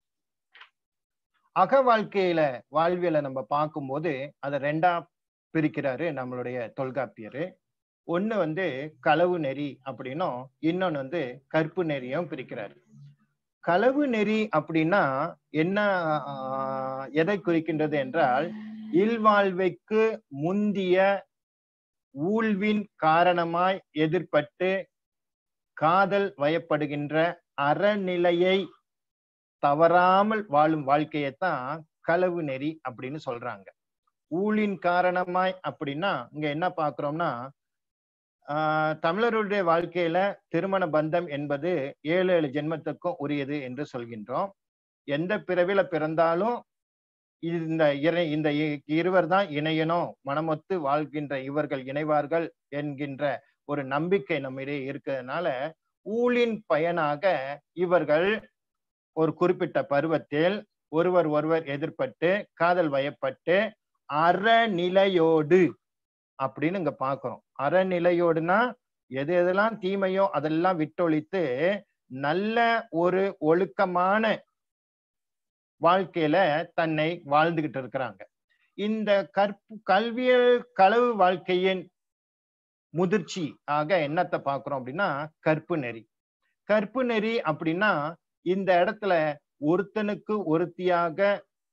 அக வாழ்க்கையில வாழ்வியலை நம்ம பார்க்கும்போது அதை ரெண்டா பிரிக்கிறாரு நம்மளுடைய தொல்காப்பியரு ஒண்ணு வந்து களவு நெறி அப்படின்னும் இன்னொன்னு வந்து கற்பு நெறியும் பிரிக்கிறாரு களவு நெறி அப்படின்னா என்ன ஆஹ், எதை குறிக்கின்றது என்றால் இல்வாழ்வைக்கு முந்திய ஊழ்வின் காரணமாய் எதிர்பட்டு காதல் வயப்படுகின்ற அறநிலையை தவறாமல் வாழும் வாழ்க்கையைத்தான் களவு நெறி அப்படின்னு சொல்றாங்க ஊழின் காரணமாய் அப்படின்னா இங்க என்ன பாக்குறோம்னா ஆஹ் தமிழருடைய வாழ்க்கையில திருமண பந்தம் என்பது ஏழு ஏழு ஜென்மத்துக்கும் உரியது என்று சொல்கின்றோம் எந்த பிறவில பிறந்தாலும் இந்த இறை இந்த இ- இருவர் தான் இணையணும் மனமொத்து வாழ்கின்ற இவர்கள் இணைவார்கள் என்கின்ற ஒரு நம்பிக்கை நம்மிடையே இருக்கிறதுனால ஊழின் பயனாக இவர்கள் ஒரு குறிப்பிட்ட பருவத்தில் ஒருவர் ஒருவர் எதிர்பட்டு காதல் வயப்பட்டு அறநிலையோடு அப்படின்னு இங்க பாக்குறோம் அறநிலையோடுனா எது எதெல்லாம் தீமையோ அதெல்லாம் விட்டொழித்து நல்ல ஒரு ஒழுக்கமான வாழ்க்கையில தன்னை வாழ்ந்துகிட்டு இருக்கிறாங்க இந்த கற்பு கல்வியல் களவு வாழ்க்கையின் முதிர்ச்சி ஆக என்னத்தை பார்க்கிறோம் அப்படின்னா கற்பு நெறி கற்பு நெறி அப்படின்னா இந்த இடத்துல ஒருத்தனுக்கு ஒருத்தியாக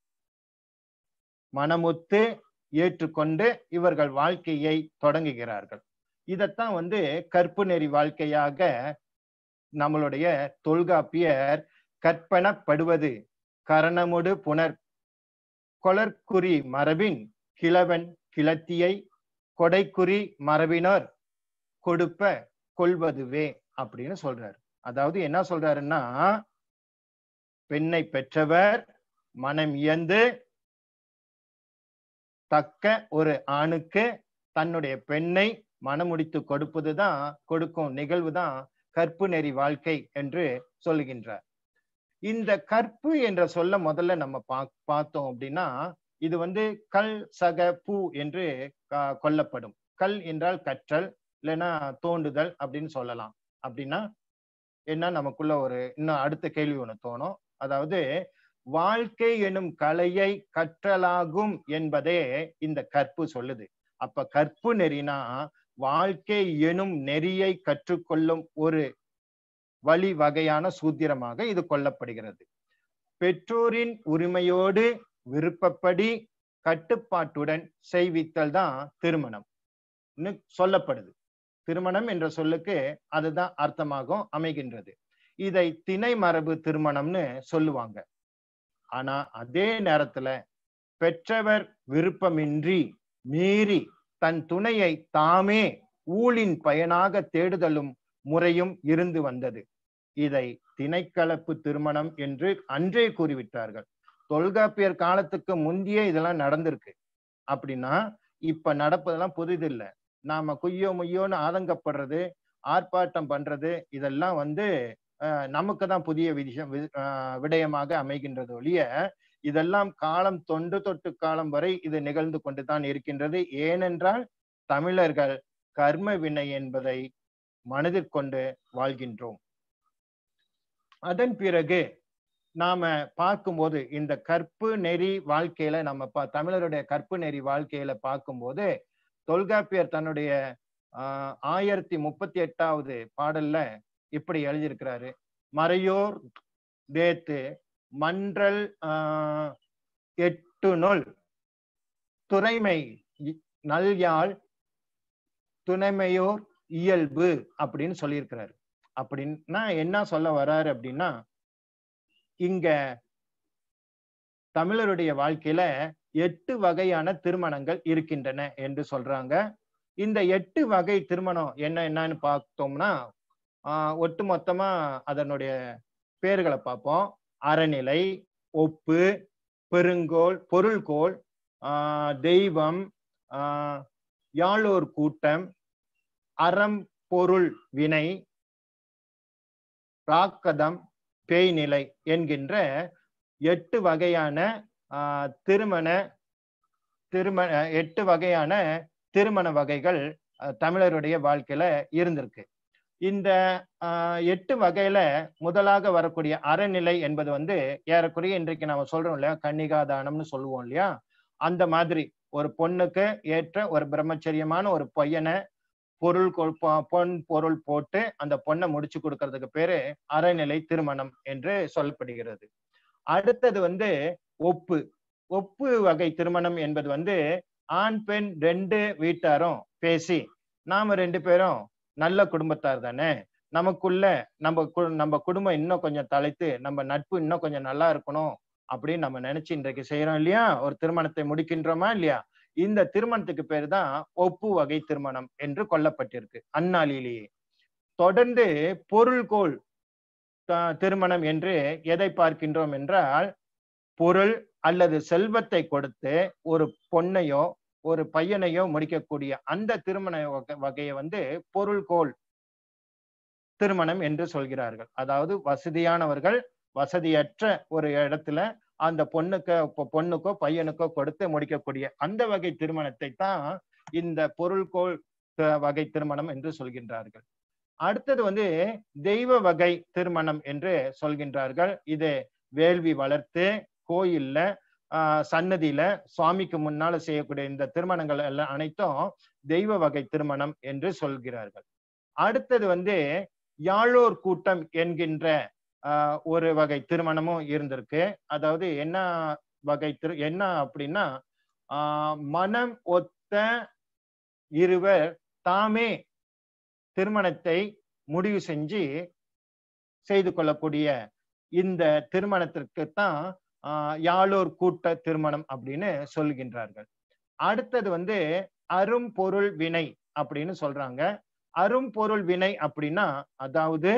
மனமுத்து ஏற்றுக்கொண்டு இவர்கள் வாழ்க்கையை தொடங்குகிறார்கள் இதத்தான் வந்து கற்பு நெறி வாழ்க்கையாக நம்மளுடைய தொல்காப்பியர் கற்பனப்படுவது கரணமுடு புனர் கொளற்குறி மரபின் கிழவன் கிளத்தியை கொடைக்குறி மரபினர் கொடுப்ப கொள்வதுவே அப்படின்னு சொல்றாரு அதாவது என்ன சொல்றாருன்னா பெண்ணை பெற்றவர் மனம் இயந்து தக்க ஒரு ஆணுக்கு தன்னுடைய பெண்ணை மனமுடித்து கொடுப்பதுதான் கொடுக்கும் நிகழ்வு தான் கற்பு நெறி வாழ்க்கை என்று சொல்லுகின்றார் இந்த கற்பு என்ற சொல்ல முதல்ல நம்ம பா பார்த்தோம் அப்படின்னா இது வந்து கல் சக பூ என்று ஆஹ், கொல்லப்படும் கல் என்றால் கற்றல் இல்லைன்னா தோண்டுதல் அப்படின்னு சொல்லலாம் அப்படின்னா என்ன நமக்குள்ள ஒரு இன்னும் அடுத்த கேள்வி ஒண்ணு தோணும் அதாவது வாழ்க்கை எனும் கலையை கற்றலாகும் என்பதே இந்த கற்பு சொல்லுது அப்ப கற்பு நெறினா வாழ்க்கை எனும் நெறியை கற்றுக்கொள்ளும் ஒரு வழி வகையான சூத்திரமாக இது கொள்ளப்படுகிறது பெற்றோரின் உரிமையோடு விருப்பப்படி கட்டுப்பாட்டுடன் செய்வித்தல் தான் திருமணம் சொல்லப்படுது திருமணம் என்ற சொல்லுக்கு அதுதான் அர்த்தமாகும் அமைகின்றது இதை திணை மரபு திருமணம்னு சொல்லுவாங்க ஆனா அதே நேரத்துல பெற்றவர் விருப்பமின்றி மீறி தன் துணையை தாமே ஊழின் பயனாக தேடுதலும் முறையும் இருந்து வந்தது இதை திணைக்கலப்பு திருமணம் என்று அன்றே கூறிவிட்டார்கள் தொல்காப்பியர் காலத்துக்கு முந்தைய இதெல்லாம் நடந்திருக்கு அப்படின்னா இப்ப நடப்பதெல்லாம் புதிதில்ல நாம குய்யோ முய்யோன்னு ஆதங்கப்படுறது ஆர்ப்பாட்டம் பண்றது இதெல்லாம் வந்து அஹ், நமக்கு தான் புதிய விஷயம் வி- அஹ், விடயமாக அமைகின்றது ஒழிய இதெல்லாம் காலம் தொன்று தொட்டு காலம் வரை இது நிகழ்ந்து கொண்டுதான் இருக்கின்றது ஏனென்றால் தமிழர்கள் கர்ம வினை என்பதை மனதில் கொண்டு வாழ்கின்றோம் அதன் பிறகு நாம பார்க்கும்போது இந்த கற்பு நெறி வாழ்க்கையில நம்ம பா- தமிழருடைய கற்பு நெறி வாழ்க்கையில பார்க்கும்போது தொல்காப்பியர் தன்னுடைய ஆஹ் ஆயிரத்தி முப்பத்தி எட்டாவது பாடல்ல இப்படி எழுதியிருக்கிறாரு மறையோர் தேத்து மன்றல் ஆஹ் எட்டு நூல் துறைமை இ- நல்யாழ் துணைமையோர் இயல்பு அப்படின்னு சொல்லியிருக்கிறாரு அப்படின்னா என்ன சொல்ல வர்றாரு அப்படின்னா இங்க தமிழருடைய வாழ்க்கையில எட்டு வகையான திருமணங்கள் இருக்கின்றன என்று சொல்றாங்க இந்த எட்டு வகை திருமணம் என்ன என்னன்னு பார்த்தோம்னா ஆஹ் ஒட்டு மொத்தமா அதனுடைய பேர்களை பார்ப்போம் அறநிலை ஒப்பு பெருங்கோல் பொருள்கோள் ஆஹ் தெய்வம் ஆஹ் யாழோர் கூட்டம் அறம் பொருள் வினை ராக்கதம் பேய்நிலை என்கின்ற எட்டு வகையான ஆஹ் திருமண திருமண எட்டு வகையான திருமண வகைகள் அஹ், தமிழருடைய வாழ்க்கையில இருந்திருக்கு இந்த ஆஹ், எட்டு வகையில முதலாக வரக்கூடிய அறநிலை என்பது வந்து ஏறக்குறைய இன்றைக்கு நாம சொல்றோம் இல்லையா கன்னிகாதானம்னு சொல்லுவோம் இல்லையா அந்த மாதிரி ஒரு பொண்ணுக்கு ஏற்ற ஒரு பிரம்மச்சரியமான ஒரு பையனை பொருள் கொ- பொ- பொன் பொருள் போட்டு அந்த பொண்ணை முடிச்சு கொடுக்கறதுக்கு பேரு அறநிலை திருமணம் என்று சொல்லப்படுகிறது அடுத்தது வந்து ஒப்பு ஒப்பு வகை திருமணம் என்பது வந்து ஆண் பெண் ரெண்டு வீட்டாரும் பேசி நாம ரெண்டு பேரும் நல்ல குடும்பத்தார் தானே நமக்குள்ள நம்ம கு- நம்ம குடும்பம் இன்னும் கொஞ்சம் தலைத்து நம்ம நட்பு இன்னும் கொஞ்சம் நல்லா இருக்கணும் அப்படின்னு நம்ம நினைச்சு இன்றைக்கு செய்யறோம் இல்லையா ஒரு திருமணத்தை முடிக்கின்றோமா இல்லையா இந்த திருமணத்துக்கு பேர் தான் ஒப்பு வகை திருமணம் என்று கொல்லப்பட்டிருக்கு அந்நாளிலேயே தொடர்ந்து பொருள்கோள் த- திருமணம் என்று எதை பார்க்கின்றோம் என்றால் பொருள் அல்லது செல்வத்தை கொடுத்து ஒரு பொண்ணையோ ஒரு பையனையோ முடிக்கக்கூடிய அந்த திருமண வகை- வகையை வந்து பொருள்கோள் திருமணம் என்று சொல்கிறார்கள் அதாவது வசதியானவர்கள் வசதியற்ற ஒரு இடத்துல அந்த பொண்ணுக்கு பொ- பொண்ணுக்கோ பையனுக்கோ கொடுத்து முடிக்கக்கூடிய அந்த வகை திருமணத்தை தான் இந்த பொருள்கோள் த- வகை திருமணம் என்று சொல்கின்றார்கள் அடுத்தது வந்து தெய்வ வகை திருமணம் என்று சொல்கின்றார்கள் இது வேள்வி வளர்த்து கோயில்ல ஆஹ் சன்னதியில சுவாமிக்கு முன்னால செய்யக்கூடிய இந்த திருமணங்கள் எல்லாம் அனைத்தும் தெய்வ வகை திருமணம் என்று சொல்கிறார்கள் அடுத்தது வந்து யாழோர் கூட்டம் என்கின்ற ஆஹ் ஒரு வகை திருமணமும் இருந்திருக்கு அதாவது என்ன வகை திரு என்ன அப்படின்னா ஆஹ் மனம் ஒத்த இருவர் தாமே திருமணத்தை முடிவு செஞ்சு செய்து கொள்ளக்கூடிய இந்த திருமணத்திற்கு தான் யாழோர் கூட்ட திருமணம் அப்படின்னு சொல்கின்றார்கள் அடுத்தது வந்து அரும்பொருள் வினை அப்படின்னு சொல்றாங்க அரும்பொருள் வினை அப்படின்னா அதாவது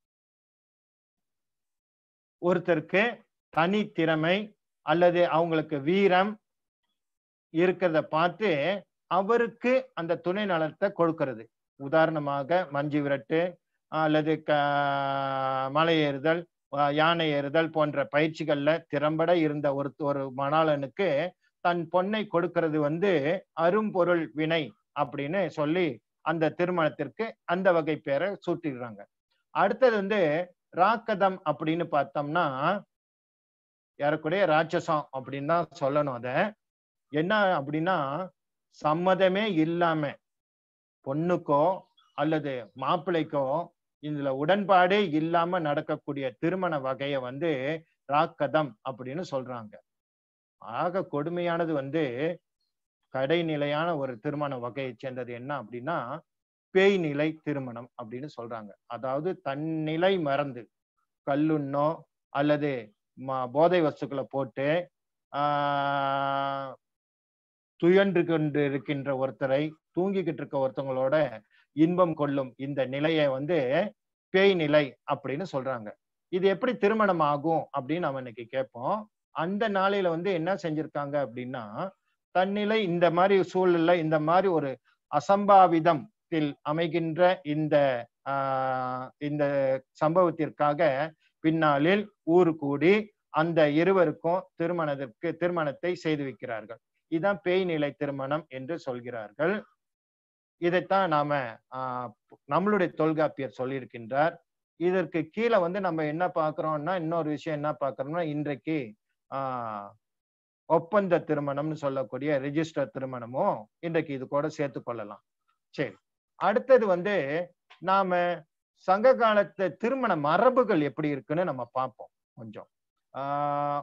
ஒருத்தருக்கு தனி திறமை அல்லது அவங்களுக்கு வீரம் இருக்கிறத பார்த்து அவருக்கு அந்த துணை நலத்தை கொடுக்கிறது உதாரணமாக மஞ்சு விரட்டு அல்லது க மலை ஏறுதல் அஹ் யானை ஏறுதல் போன்ற பயிற்சிகள்ல திறம்பட இருந்த ஒரு ஒரு மணாளனுக்கு தன் பொண்ணை கொடுக்கிறது வந்து அரும்பொருள் வினை அப்படின்னு சொல்லி அந்த திருமணத்திற்கு அந்த வகை பேரை சூட்டிடுறாங்க அடுத்தது வந்து ராக்கதம் அப்படின்னு பார்த்தோம்னா ஏறக்குறைய ராட்சசம் அப்படின்னு தான் சொல்லணும் அத என்ன அப்படின்னா சம்மதமே இல்லாம பொண்ணுக்கோ அல்லது மாப்பிள்ளைக்கோ இதுல உடன்பாடே இல்லாம நடக்கக்கூடிய திருமண வகையை வந்து ராக்கதம் அப்படின்னு சொல்றாங்க ஆக கொடுமையானது வந்து கடைநிலையான ஒரு திருமண வகையை சேர்ந்தது என்ன அப்படின்னா பேய் நிலை திருமணம் அப்படின்னு சொல்றாங்க அதாவது தன் நிலை மறந்து கல்லுண்ணோ அல்லது ம- போதை வஸ்துக்களை போட்டு ஆஹ் துயன்று கொண்டு இருக்கின்ற ஒருத்தரை தூங்கிக்கிட்டு இருக்க ஒருத்தவங்களோட இன்பம் கொள்ளும் இந்த நிலையை வந்து பேய் நிலை அப்படின்னு சொல்றாங்க இது எப்படி திருமணம் ஆகும் அப்படின்னு நம்ம இன்னைக்கு கேட்போம் அந்த நாளையில வந்து என்ன செஞ்சிருக்காங்க அப்படின்னா தன்னிலை இந்த மாதிரி சூழல்ல இந்த மாதிரி ஒரு அசம்பாவிதத்தில் அமைகின்ற இந்த ஆஹ் இந்த சம்பவத்திற்காக பின்னாளில் ஊர் கூடி அந்த இருவருக்கும் திருமணத்திற்கு திருமணத்தை செய்து வைக்கிறார்கள் இதான் பேய் நிலை திருமணம் என்று சொல்கிறார்கள் இதைத்தான் நாம ஆஹ் நம்மளுடைய தொல்காப்பியர் சொல்லியிருக்கின்றார் இதற்கு கீழே வந்து நம்ம என்ன பார்க்கிறோம்னா இன்னொரு விஷயம் என்ன பார்க்கறோம்னா இன்றைக்கு ஆஹ் ஒப்பந்த திருமணம்னு சொல்லக்கூடிய ரெஜிஸ்டர் திருமணமும் இன்றைக்கு இது கூட சேர்த்து கொள்ளலாம் சரி அடுத்தது வந்து நாம சங்க காலத்து திருமண மரபுகள் எப்படி இருக்குன்னு நம்ம பார்ப்போம் கொஞ்சம் ஆஹ்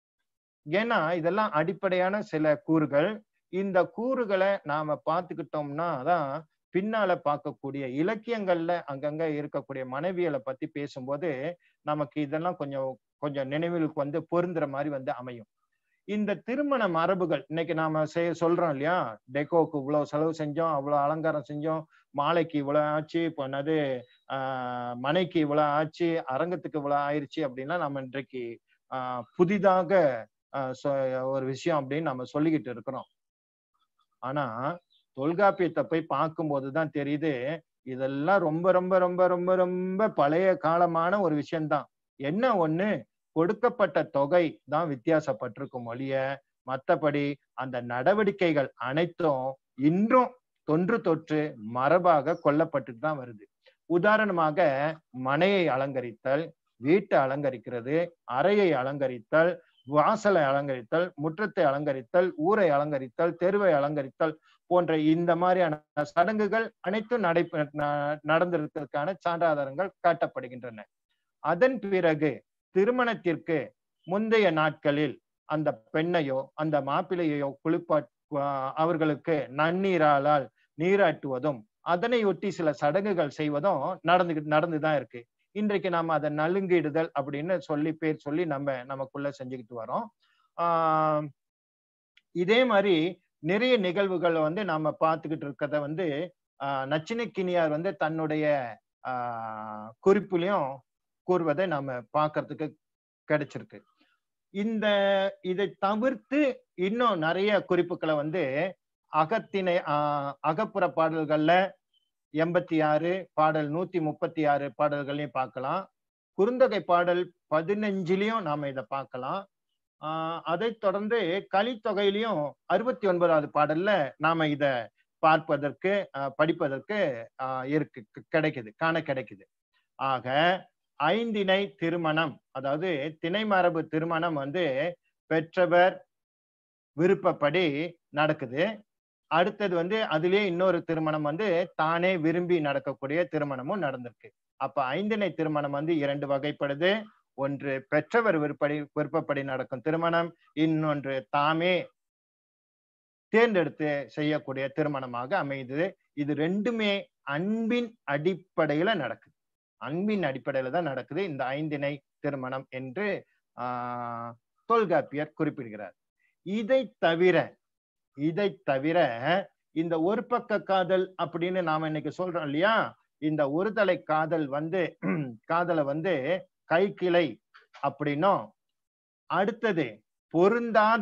ஏன்னா இதெல்லாம் அடிப்படையான சில கூறுகள் இந்த கூறுகளை நாம பார்த்துக்கிட்டோம்னா தான் பின்னால பார்க்கக்கூடிய இலக்கியங்கள்ல அங்கங்க இருக்கக்கூடிய மனைவியலை பத்தி பேசும்போது நமக்கு இதெல்லாம் கொஞ்சம் கொஞ்சம் நினைவுகளுக்கு வந்து பொருந்துற மாதிரி வந்து அமையும் இந்த திருமண மரபுகள் இன்னைக்கு நாம செய்ய சொல்றோம் இல்லையா டெக்கோக்கு இவ்வளவு செலவு செஞ்சோம் அவ்வளவு அலங்காரம் செஞ்சோம் மாலைக்கு இவ்வளவு ஆச்சு இப்போ என்னது ஆஹ் மனைக்கு இவ்வளவு ஆச்சு அரங்கத்துக்கு இவ்வளவு ஆயிருச்சு அப்படின்னா நம்ம இன்றைக்கு ஆஹ் புதிதாக ஆஹ் சொ- ஒரு விஷயம் அப்படின்னு நம்ம சொல்லிக்கிட்டு இருக்கிறோம் ஆனா தொல்காப்பியத்தை போய் பார்க்கும்போது தான் தெரியுது இதெல்லாம் ரொம்ப ரொம்ப ரொம்ப ரொம்ப ரொம்ப பழைய காலமான ஒரு விஷயம்தான் என்ன ஒண்ணு கொடுக்கப்பட்ட தொகை தான் வித்தியாசப்பட்டிருக்கும் ஒழிய மத்தபடி அந்த நடவடிக்கைகள் அனைத்தும் இன்றும் தொன்று தொற்று மரபாக கொல்லப்பட்டுட்டு தான் வருது உதாரணமாக மனையை அலங்கரித்தல் வீட்டை அலங்கரிக்கிறது அறையை அலங்கரித்தல் வாசலை அலங்கரித்தல் முற்றத்தை அலங்கரித்தல் ஊரை அலங்கரித்தல் தெருவை அலங்கரித்தல் போன்ற இந்த மாதிரியான சடங்குகள் அனைத்தும் நடை நடந்திருக்கிறதுக்கான சான்றாதாரங்கள் காட்டப்படுகின்றன அதன் பிறகு திருமணத்திற்கு முந்தைய நாட்களில் அந்த பெண்ணையோ அந்த மாப்பிள்ளையோ குளிப்பா ஆஹ் அவர்களுக்கு நன்னீராலால் நீராட்டுவதும் அதனையொட்டி சில சடங்குகள் செய்வதும் நடந்து நடந்துதான் இருக்கு இன்றைக்கு நாம அதை நலுங்கிடுதல் அப்படின்னு சொல்லி பேர் சொல்லி நம்ம நமக்குள்ள செஞ்சுக்கிட்டு வரோம் ஆஹ் இதே மாதிரி நிறைய நிகழ்வுகள் வந்து நாம பார்த்துக்கிட்டு இருக்கிறத வந்து ஆஹ் நச்சினைக்கினியார் வந்து தன்னுடைய ஆஹ் குறிப்புலையும் கூறுவதை நாம பார்க்கறதுக்கு கிடைச்சிருக்கு இந்த இதை தவிர்த்து இன்னும் நிறைய குறிப்புகளை வந்து அகத்திணை ஆஹ் அகப்புற பாடல்கள்ல எண்பத்தி ஆறு பாடல் நூத்தி முப்பத்தி ஆறு பாடல்களையும் பார்க்கலாம் குறுந்தொகை பாடல் பதினஞ்சுலயும் நாம இதை பார்க்கலாம் ஆஹ் அதைத் தொடர்ந்து கலித்தொகையிலையும் அறுபத்தி ஒன்பதாவது பாடல்ல நாம இத பார்ப்பதற்கு ஆஹ் படிப்பதற்கு ஆஹ் இருக்கு க- கிடைக்குது காண கிடைக்குது ஆக ஐந்திணை திருமணம் அதாவது திணைமரபு திருமணம் வந்து பெற்றவர் விருப்பப்படி நடக்குது அடுத்தது வந்து அதுலயே இன்னொரு திருமணம் வந்து தானே விரும்பி நடக்கக்கூடிய திருமணமும் நடந்திருக்கு அப்ப ஐந்திணை திருமணம் வந்து இரண்டு வகைப்படுது ஒன்று பெற்றவர் விருப்படி விருப்பப்படி நடக்கும் திருமணம் இன்னொன்று தாமே தேர்ந்தெடுத்து செய்யக்கூடிய திருமணமாக அமையுது இது ரெண்டுமே அன்பின் அடிப்படையில நடக்குது அன்பின் அடிப்படையில தான் நடக்குது இந்த ஐந்திணை திருமணம் என்று ஆஹ் தொல்காப்பியர் குறிப்பிடுகிறார் இதை தவிர இதை தவிர இந்த ஒரு பக்க காதல் அப்படின்னு நாம இன்னைக்கு சொல்றோம் இல்லையா இந்த ஒரு தலை காதல் வந்து காதலை வந்து கைக்கிளை அப்படின்னும் அடுத்தது பொருந்தாத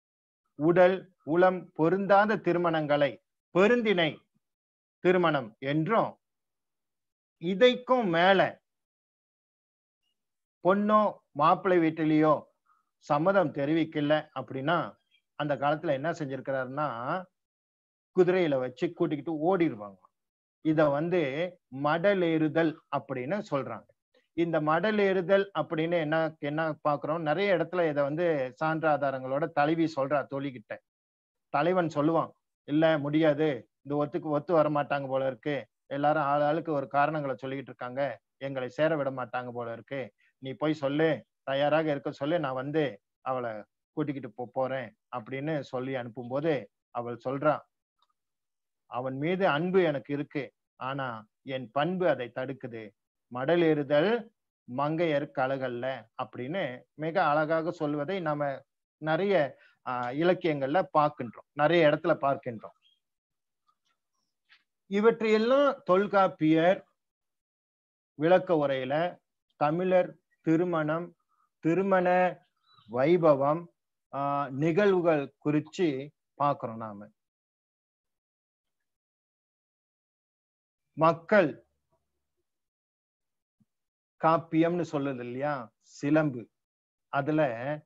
உடல் உளம் பொருந்தாத திருமணங்களை பெருந்திணை திருமணம் என்றும் இதைக்கும் மேல பொண்ணோ மாப்பிள்ளை வீட்டிலேயோ சம்மதம் தெரிவிக்கல அப்படின்னா அந்த காலத்துல என்ன செஞ்சிருக்கிறாருன்னா குதிரையில வச்சு கூட்டிக்கிட்டு ஓடிடுவாங்க இத வந்து மடலேறுதல் அப்படின்னு சொல்றாங்க இந்த மடலேறுதல் அப்படின்னு என்ன என்ன பாக்குறோம் நிறைய இடத்துல இதை வந்து சான்றாதாரங்களோட தலைவி சொல்றா தோழிக்கிட்ட தலைவன் சொல்லுவான் இல்ல முடியாது இந்த ஒத்துக்கு ஒத்து வர மாட்டாங்க போல இருக்கு எல்லாரும் ஆள் ஆளுக்கு ஒரு காரணங்களை சொல்லிக்கிட்டு இருக்காங்க எங்களை சேர விட மாட்டாங்க போல இருக்கு நீ போய் சொல்லு தயாராக இருக்க சொல்லு நான் வந்து அவளை கூட்டிக்கிட்டு போ போறேன் அப்படின்னு சொல்லி அனுப்பும்போது அவள் சொல்றா அவன் மீது அன்பு எனக்கு இருக்கு ஆனா என் பண்பு அதை தடுக்குது மடல் ஏறுதல் மங்கையர் கலகல்ல அப்படின்னு மிக அழகாக சொல்வதை நாம நிறைய ஆஹ் இலக்கியங்கள்ல பார்க்கின்றோம் நிறைய இடத்துல பார்க்கின்றோம் இவற்றையெல்லாம் தொல்காப்பியர் விளக்க உரையில தமிழர் திருமணம் திருமண வைபவம் ஆஹ் நிகழ்வுகள் குறிச்சு பார்க்கிறோம் நாம மக்கள் காப்பியம்னு சொல்லுது இல்லையா சிலம்பு அதுல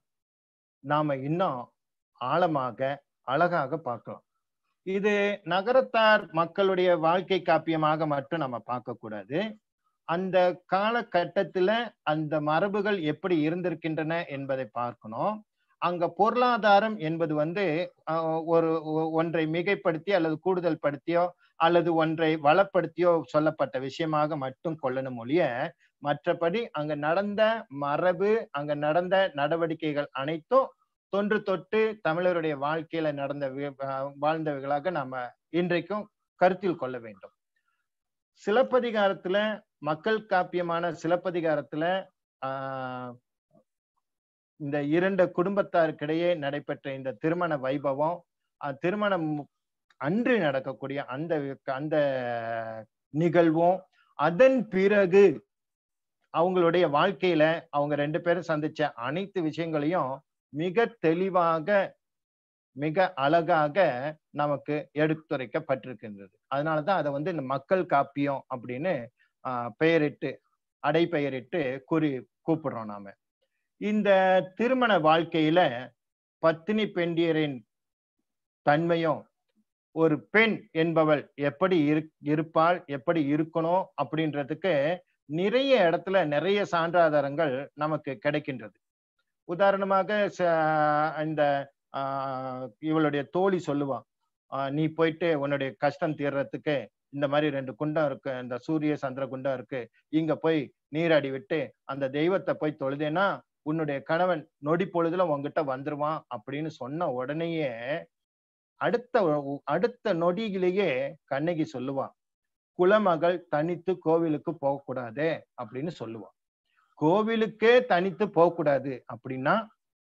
நாம இன்னும் ஆழமாக அழகாக பார்க்கலாம் இது நகரத்தார் மக்களுடைய வாழ்க்கை காப்பியமாக மட்டும் நம்ம பார்க்க கூடாது அந்த காலகட்டத்துல அந்த மரபுகள் எப்படி இருந்திருக்கின்றன என்பதை பார்க்கணும் அங்க பொருளாதாரம் என்பது வந்து அஹ், ஒரு ஒ- ஒன்றை மிகைப்படுத்தி அல்லது கூடுதல் படுத்தியோ அல்லது ஒன்றை வளப்படுத்தியோ சொல்லப்பட்ட விஷயமாக மட்டும் கொள்ளணும் ஒழிய மற்றபடி அங்க நடந்த மரபு அங்க நடந்த நடவடிக்கைகள் அனைத்தும் தொன்று தொட்டு தமிழருடைய வாழ்க்கையில நடந்த வி- அஹ் வாழ்ந்தவைகளாக நாம இன்றைக்கும் கருத்தில் கொள்ள வேண்டும் சிலப்பதிகாரத்துல மக்கள் காப்பியமான சிலப்பதிகாரத்துல ஆஹ் இந்த இரண்டு குடும்பத்தாருக்கிடையே நடைபெற்ற இந்த திருமண வைபவம் அஹ் திருமணம் அன்று நடக்கக்கூடிய அந்த அந்த நிகழ்வும் அதன் பிறகு அவங்களுடைய வாழ்க்கையில அவங்க ரெண்டு பேரும் சந்திச்ச அனைத்து விஷயங்களையும் மிக தெளிவாக மிக அழகாக நமக்கு எடுத்துரைக்கப்பட்டிருக்கின்றது அதனாலதான் அதை வந்து இந்த மக்கள் காப்பியம் அப்படின்னு ஆஹ் பெயரிட்டு அடைப்பெயரிட்டு கூறி கூப்பிடுறோம் நாம இந்த திருமண வாழ்க்கையில பத்தினி பெண்டியரின் தன்மையும் ஒரு பெண் என்பவள் எப்படி இரு இருப்பாள் எப்படி இருக்கணும் அப்படின்றதுக்கு நிறைய இடத்துல நிறைய சான்றாதாரங்கள் நமக்கு கிடைக்கின்றது உதாரணமாக ச- இந்த ஆஹ் இவளுடைய தோழி சொல்லுவான் ஆஹ் நீ போயிட்டு உன்னுடைய கஷ்டம் தீர்றதுக்கு இந்த மாதிரி ரெண்டு குண்டம் இருக்கு இந்த சூரிய சந்திர குண்டம் இருக்கு இங்க போய் நீராடி விட்டு அந்த தெய்வத்தை போய் தொழுதேன்னா உன்னுடைய கணவன் நொடி பொழுதுல உன்கிட்ட வந்துருவான் அப்படின்னு சொன்ன உடனேயே அடுத்த ஒ- அடுத்த நொடியிலேயே கண்ணகி சொல்லுவான் குலமகள் தனித்து கோவிலுக்கு போகக்கூடாது அப்படின்னு சொல்லுவான் கோவிலுக்கே தனித்து போகக்கூடாது அப்படின்னா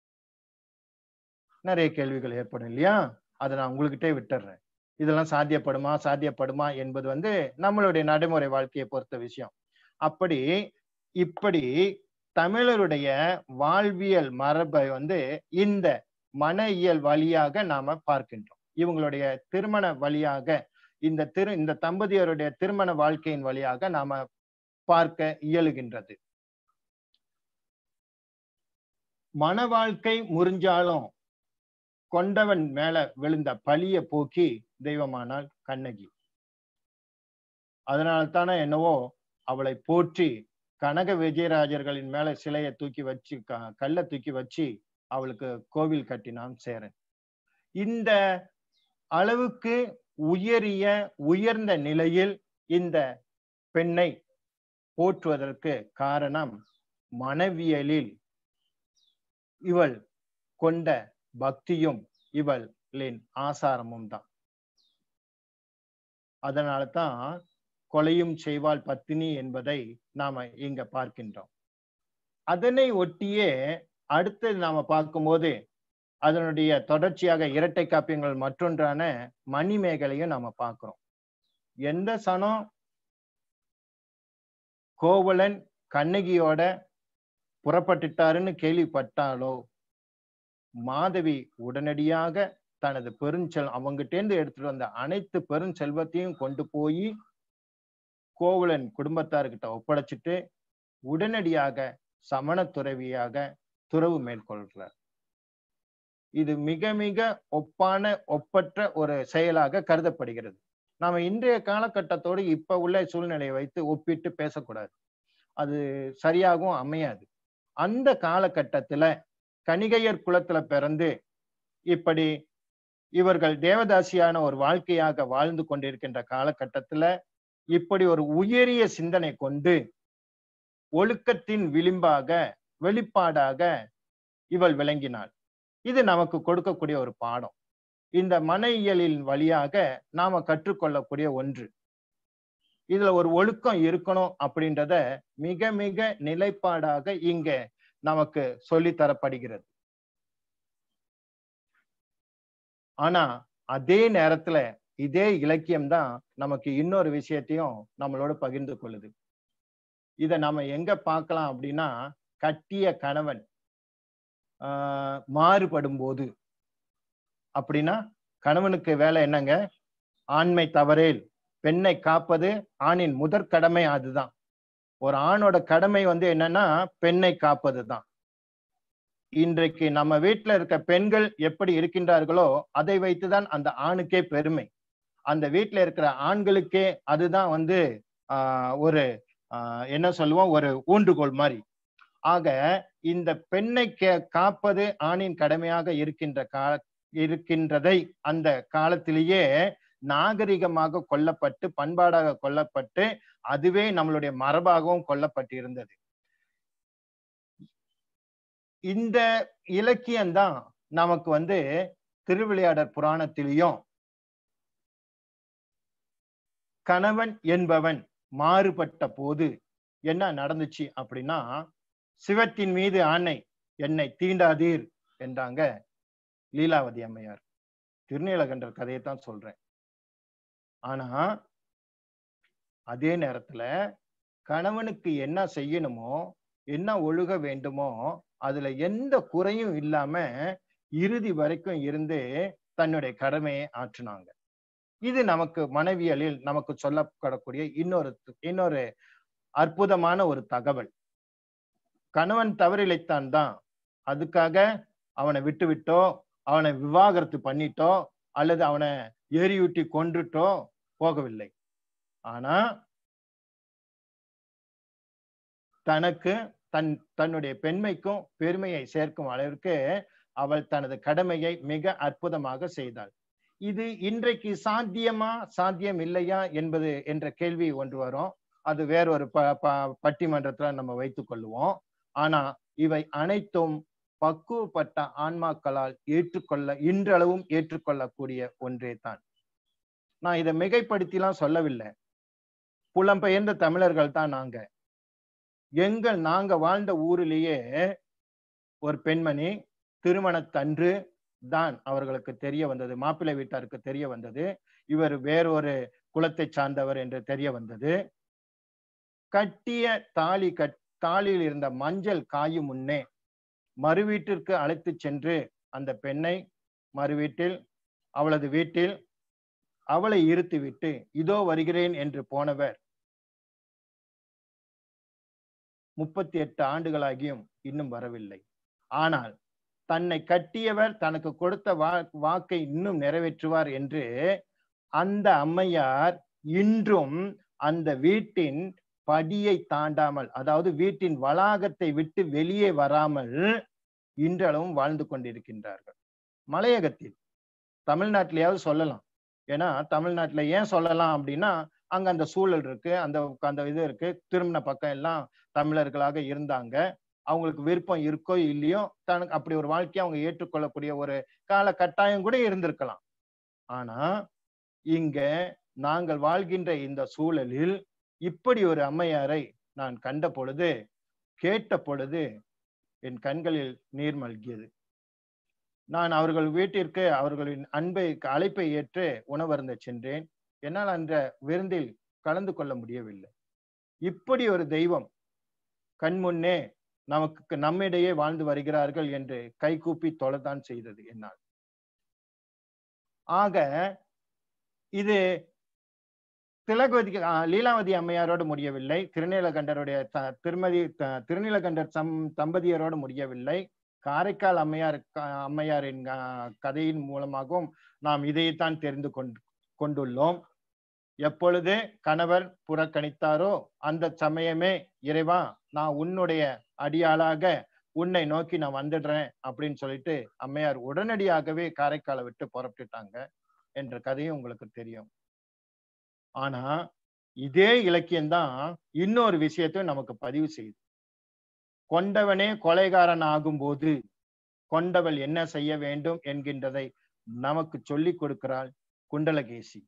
நிறைய கேள்விகள் ஏற்படும் இல்லையா அதை நான் உங்ககிட்டே விட்டுறேன் இதெல்லாம் சாத்தியப்படுமா சாத்தியப்படுமா என்பது வந்து நம்மளுடைய நடைமுறை வாழ்க்கையை பொறுத்த விஷயம் அப்படி இப்படி தமிழருடைய வாழ்வியல் மரபை வந்து இந்த மன இயல் வழியாக நாம பார்க்கின்றோம் இவங்களுடைய திருமண வழியாக இந்த திரு இந்த தம்பதியருடைய திருமண வாழ்க்கையின் வழியாக நாம பார்க்க இயலுகின்றது மன வாழ்க்கை முறிஞ்சாலும் கொண்டவன் மேல விழுந்த பழிய போக்கி தெய்வமானாள் கண்ணகி அதனால தானே என்னவோ அவளை போற்றி கனக விஜயராஜர்களின் மேல சிலையை தூக்கி வச்சு க- கல்லை தூக்கி வச்சு அவளுக்கு கோவில் கட்டினான் சேரன் இந்த அளவுக்கு உயரிய உயர்ந்த நிலையில் இந்த பெண்ணை போற்றுவதற்கு காரணம் மனவியலில் இவள் கொண்ட பக்தியும் இவளின் ஆசாரமும் தான் அதனால தான் கொலையும் செய்வாள் பத்தினி என்பதை நாம இங்க பார்க்கின்றோம் அதனை ஒட்டியே அடுத்து நாம பார்க்கும்போது அதனுடைய தொடர்ச்சியாக இரட்டை காப்பியங்கள் மற்றொன்றான மணிமேகலையும் நாம பார்க்கிறோம் எந்த சனம் கோவலன் கண்ணகியோட புறப்பட்டுட்டாருன்னு கேள்விப்பட்டாலோ மாதவி உடனடியாக தனது பெருஞ்செல் அவங்கிட்டேந்து எடுத்துட்டு வந்த அனைத்து பெருஞ்செல்வத்தையும் கொண்டு போய் கோவலன் குடும்பத்தார்கிட்ட ஒப்படைச்சிட்டு உடனடியாக சமண துறவியாக துறவு மேற்கொள்கிறார் இது மிக மிக ஒப்பான ஒப்பற்ற ஒரு செயலாக கருதப்படுகிறது நாம இன்றைய காலகட்டத்தோடு இப்ப உள்ள சூழ்நிலையை வைத்து ஒப்பிட்டு பேசக்கூடாது அது சரியாகவும் அமையாது அந்த காலகட்டத்துல கணிகையர் குலத்துல பிறந்து இப்படி இவர்கள் தேவதாசியான ஒரு வாழ்க்கையாக வாழ்ந்து கொண்டிருக்கின்ற காலகட்டத்துல இப்படி ஒரு உயரிய சிந்தனை கொண்டு ஒழுக்கத்தின் விளிம்பாக வெளிப்பாடாக இவள் விளங்கினாள் இது நமக்கு கொடுக்கக்கூடிய ஒரு பாடம் இந்த மன இயலின் வழியாக நாம கற்றுக்கொள்ளக்கூடிய ஒன்று இதுல ஒரு ஒழுக்கம் இருக்கணும் அப்படின்றத மிக மிக நிலைப்பாடாக இங்க நமக்கு சொல்லி தரப்படுகிறது ஆனா அதே நேரத்துல இதே இலக்கியம் தான் நமக்கு இன்னொரு விஷயத்தையும் நம்மளோட பகிர்ந்து கொள்ளுது இத நாம எங்க பார்க்கலாம் அப்படின்னா கட்டிய கணவன் ஆஹ் மாறுபடும் போது அப்படின்னா கணவனுக்கு வேலை என்னங்க ஆண்மை தவறேல் பெண்ணை காப்பது ஆணின் முதற் கடமை அதுதான் ஒரு ஆணோட கடமை வந்து என்னன்னா பெண்ணை காப்பது தான் இன்றைக்கு நம்ம வீட்டுல இருக்க பெண்கள் எப்படி இருக்கின்றார்களோ அதை வைத்துதான் அந்த ஆணுக்கே பெருமை அந்த வீட்டுல இருக்கிற ஆண்களுக்கே அதுதான் வந்து ஆஹ் ஒரு ஆஹ் என்ன சொல்லுவோம் ஒரு ஊன்றுகோல் மாதிரி ஆக இந்த பெண்ணை கே- காப்பது ஆணின் கடமையாக இருக்கின்ற கா இருக்கின்றதை அந்த காலத்திலேயே நாகரிகமாக கொல்லப்பட்டு பண்பாடாக கொல்லப்பட்டு அதுவே நம்மளுடைய மரபாகவும் கொல்லப்பட்டிருந்தது இந்த இலக்கியம்தான் நமக்கு வந்து திருவிளையாடற் புராணத்திலையும் கணவன் என்பவன் மாறுபட்ட போது என்ன நடந்துச்சு அப்படின்னா சிவத்தின் மீது ஆணை என்னை தீண்டாதீர் என்றாங்க லீலாவதி அம்மையார் திருநீலகண்டர் கதையை தான் சொல்றேன் ஆனா அதே நேரத்துல கணவனுக்கு என்ன செய்யணுமோ என்ன ஒழுக வேண்டுமோ அதுல எந்த குறையும் இல்லாம இறுதி வரைக்கும் இருந்து தன்னுடைய கடமையை ஆற்றினாங்க இது நமக்கு மனைவியலில் நமக்கு சொல்லப்படக்கூடிய இன்னொரு இன்னொரு அற்புதமான ஒரு தகவல் கணவன் தவறிழைத்தான் தான் அதுக்காக அவனை விட்டு விட்டோ அவனை விவாகரத்து பண்ணிட்டோ அல்லது அவனை எரியூட்டி கொன்றுட்டோ போகவில்லை ஆனா தனக்கு தன் தன்னுடைய பெண்மைக்கும் பெருமையை சேர்க்கும் அளவிற்கு அவள் தனது கடமையை மிக அற்புதமாக செய்தாள் இது இன்றைக்கு சாத்தியமா சாத்தியம் இல்லையா என்பது என்ற கேள்வி ஒன்று வரும் அது வேறொரு ப ப- பட்டிமன்றத்துல நம்ம வைத்துக் கொள்ளுவோம் ஆனா இவை அனைத்தும் பக்குவப்பட்ட ஆன்மாக்களால் ஏற்றுக்கொள்ள இன்றளவும் ஏற்றுக்கொள்ளக்கூடிய ஒன்றே தான் நான் இதை மிகைப்படுத்திலாம் சொல்லவில்லை புலம்பெயர்ந்த தமிழர்கள் தான் நாங்க எங்கள் நாங்க வாழ்ந்த ஊரிலேயே ஒரு பெண்மணி திருமணத்தன்று தான் அவர்களுக்கு தெரிய வந்தது மாப்பிள்ளை வீட்டாருக்கு தெரிய வந்தது இவர் வேறொரு குலத்தை சார்ந்தவர் என்று தெரிய வந்தது கட்டிய தாலி கட் தாலியில் இருந்த மஞ்சள் காயும் முன்னே மறு வீட்டிற்கு அழைத்து சென்று அந்த பெண்ணை மறு வீட்டில் அவளது வீட்டில் அவளை இருத்திவிட்டு இதோ வருகிறேன் என்று போனவர் முப்பத்தி எட்டு ஆண்டுகளாகியும் இன்னும் வரவில்லை ஆனால் தன்னை கட்டியவர் தனக்கு கொடுத்த வா வாக்கை இன்னும் நிறைவேற்றுவார் என்று அந்த அம்மையார் இன்றும் அந்த வீட்டின் படியை தாண்டாமல் அதாவது வீட்டின் வளாகத்தை விட்டு வெளியே வராமல் இன்றளவும் வாழ்ந்து கொண்டிருக்கின்றார்கள் மலையகத்தில் தமிழ்நாட்டிலேயாவது சொல்லலாம் ஏன்னா தமிழ்நாட்டுல ஏன் சொல்லலாம் அப்படின்னா அங்க அந்த சூழல் இருக்கு அந்த அந்த இது இருக்கு திருமண பக்கம் எல்லாம் தமிழர்களாக இருந்தாங்க அவங்களுக்கு விருப்பம் இருக்கோ இல்லையோ தனக்கு அப்படி ஒரு வாழ்க்கையை அவங்க ஏற்றுக்கொள்ளக்கூடிய ஒரு கால கட்டாயம் கூட இருந்திருக்கலாம் ஆனா இங்க நாங்கள் வாழ்கின்ற இந்த சூழலில் இப்படி ஒரு அம்மையாரை நான் கண்ட பொழுது கேட்ட பொழுது என் கண்களில் நீர் மல்கியது நான் அவர்கள் வீட்டிற்கு அவர்களின் அன்பை அழைப்பை ஏற்று உணவருந்த சென்றேன் என்னால் அந்த விருந்தில் கலந்து கொள்ள முடியவில்லை இப்படி ஒரு தெய்வம் கண்முன்னே நமக்கு நம்மிடையே வாழ்ந்து வருகிறார்கள் என்று கைகூப்பி தொலைதான் செய்தது என்னால் ஆக இது திலகவதி ஆஹ் லீலாவதி அம்மையாரோடு முடியவில்லை திருநீலகண்டருடைய த- திருமதி த- திருநீலகண்டர் சம் தம்பதியரோடு முடியவில்லை காரைக்கால் அம்மையார் க- அம்மையாரின் ஆஹ், கதையின் மூலமாகவும் நாம் இதைத்தான் தெரிந்து கொண்டு கொண்டுள்ளோம் எப்பொழுது கணவர் புறக்கணித்தாரோ அந்த சமயமே இறைவா நான் உன்னுடைய அடியாளாக உன்னை நோக்கி நான் வந்துடுறேன் அப்படின்னு சொல்லிட்டு அம்மையார் உடனடியாகவே காரைக்காலை விட்டு புறப்பட்டுட்டாங்க என்ற கதையும் உங்களுக்கு தெரியும் ஆனா இதே இலக்கியம்தான் இன்னொரு விஷயத்தையும் நமக்கு பதிவு செய்யுது கொண்டவனே கொலைகாரன் ஆகும்போது கொண்டவள் என்ன செய்ய வேண்டும் என்கின்றதை நமக்கு சொல்லிக் கொடுக்கிறாள் குண்டலகேசி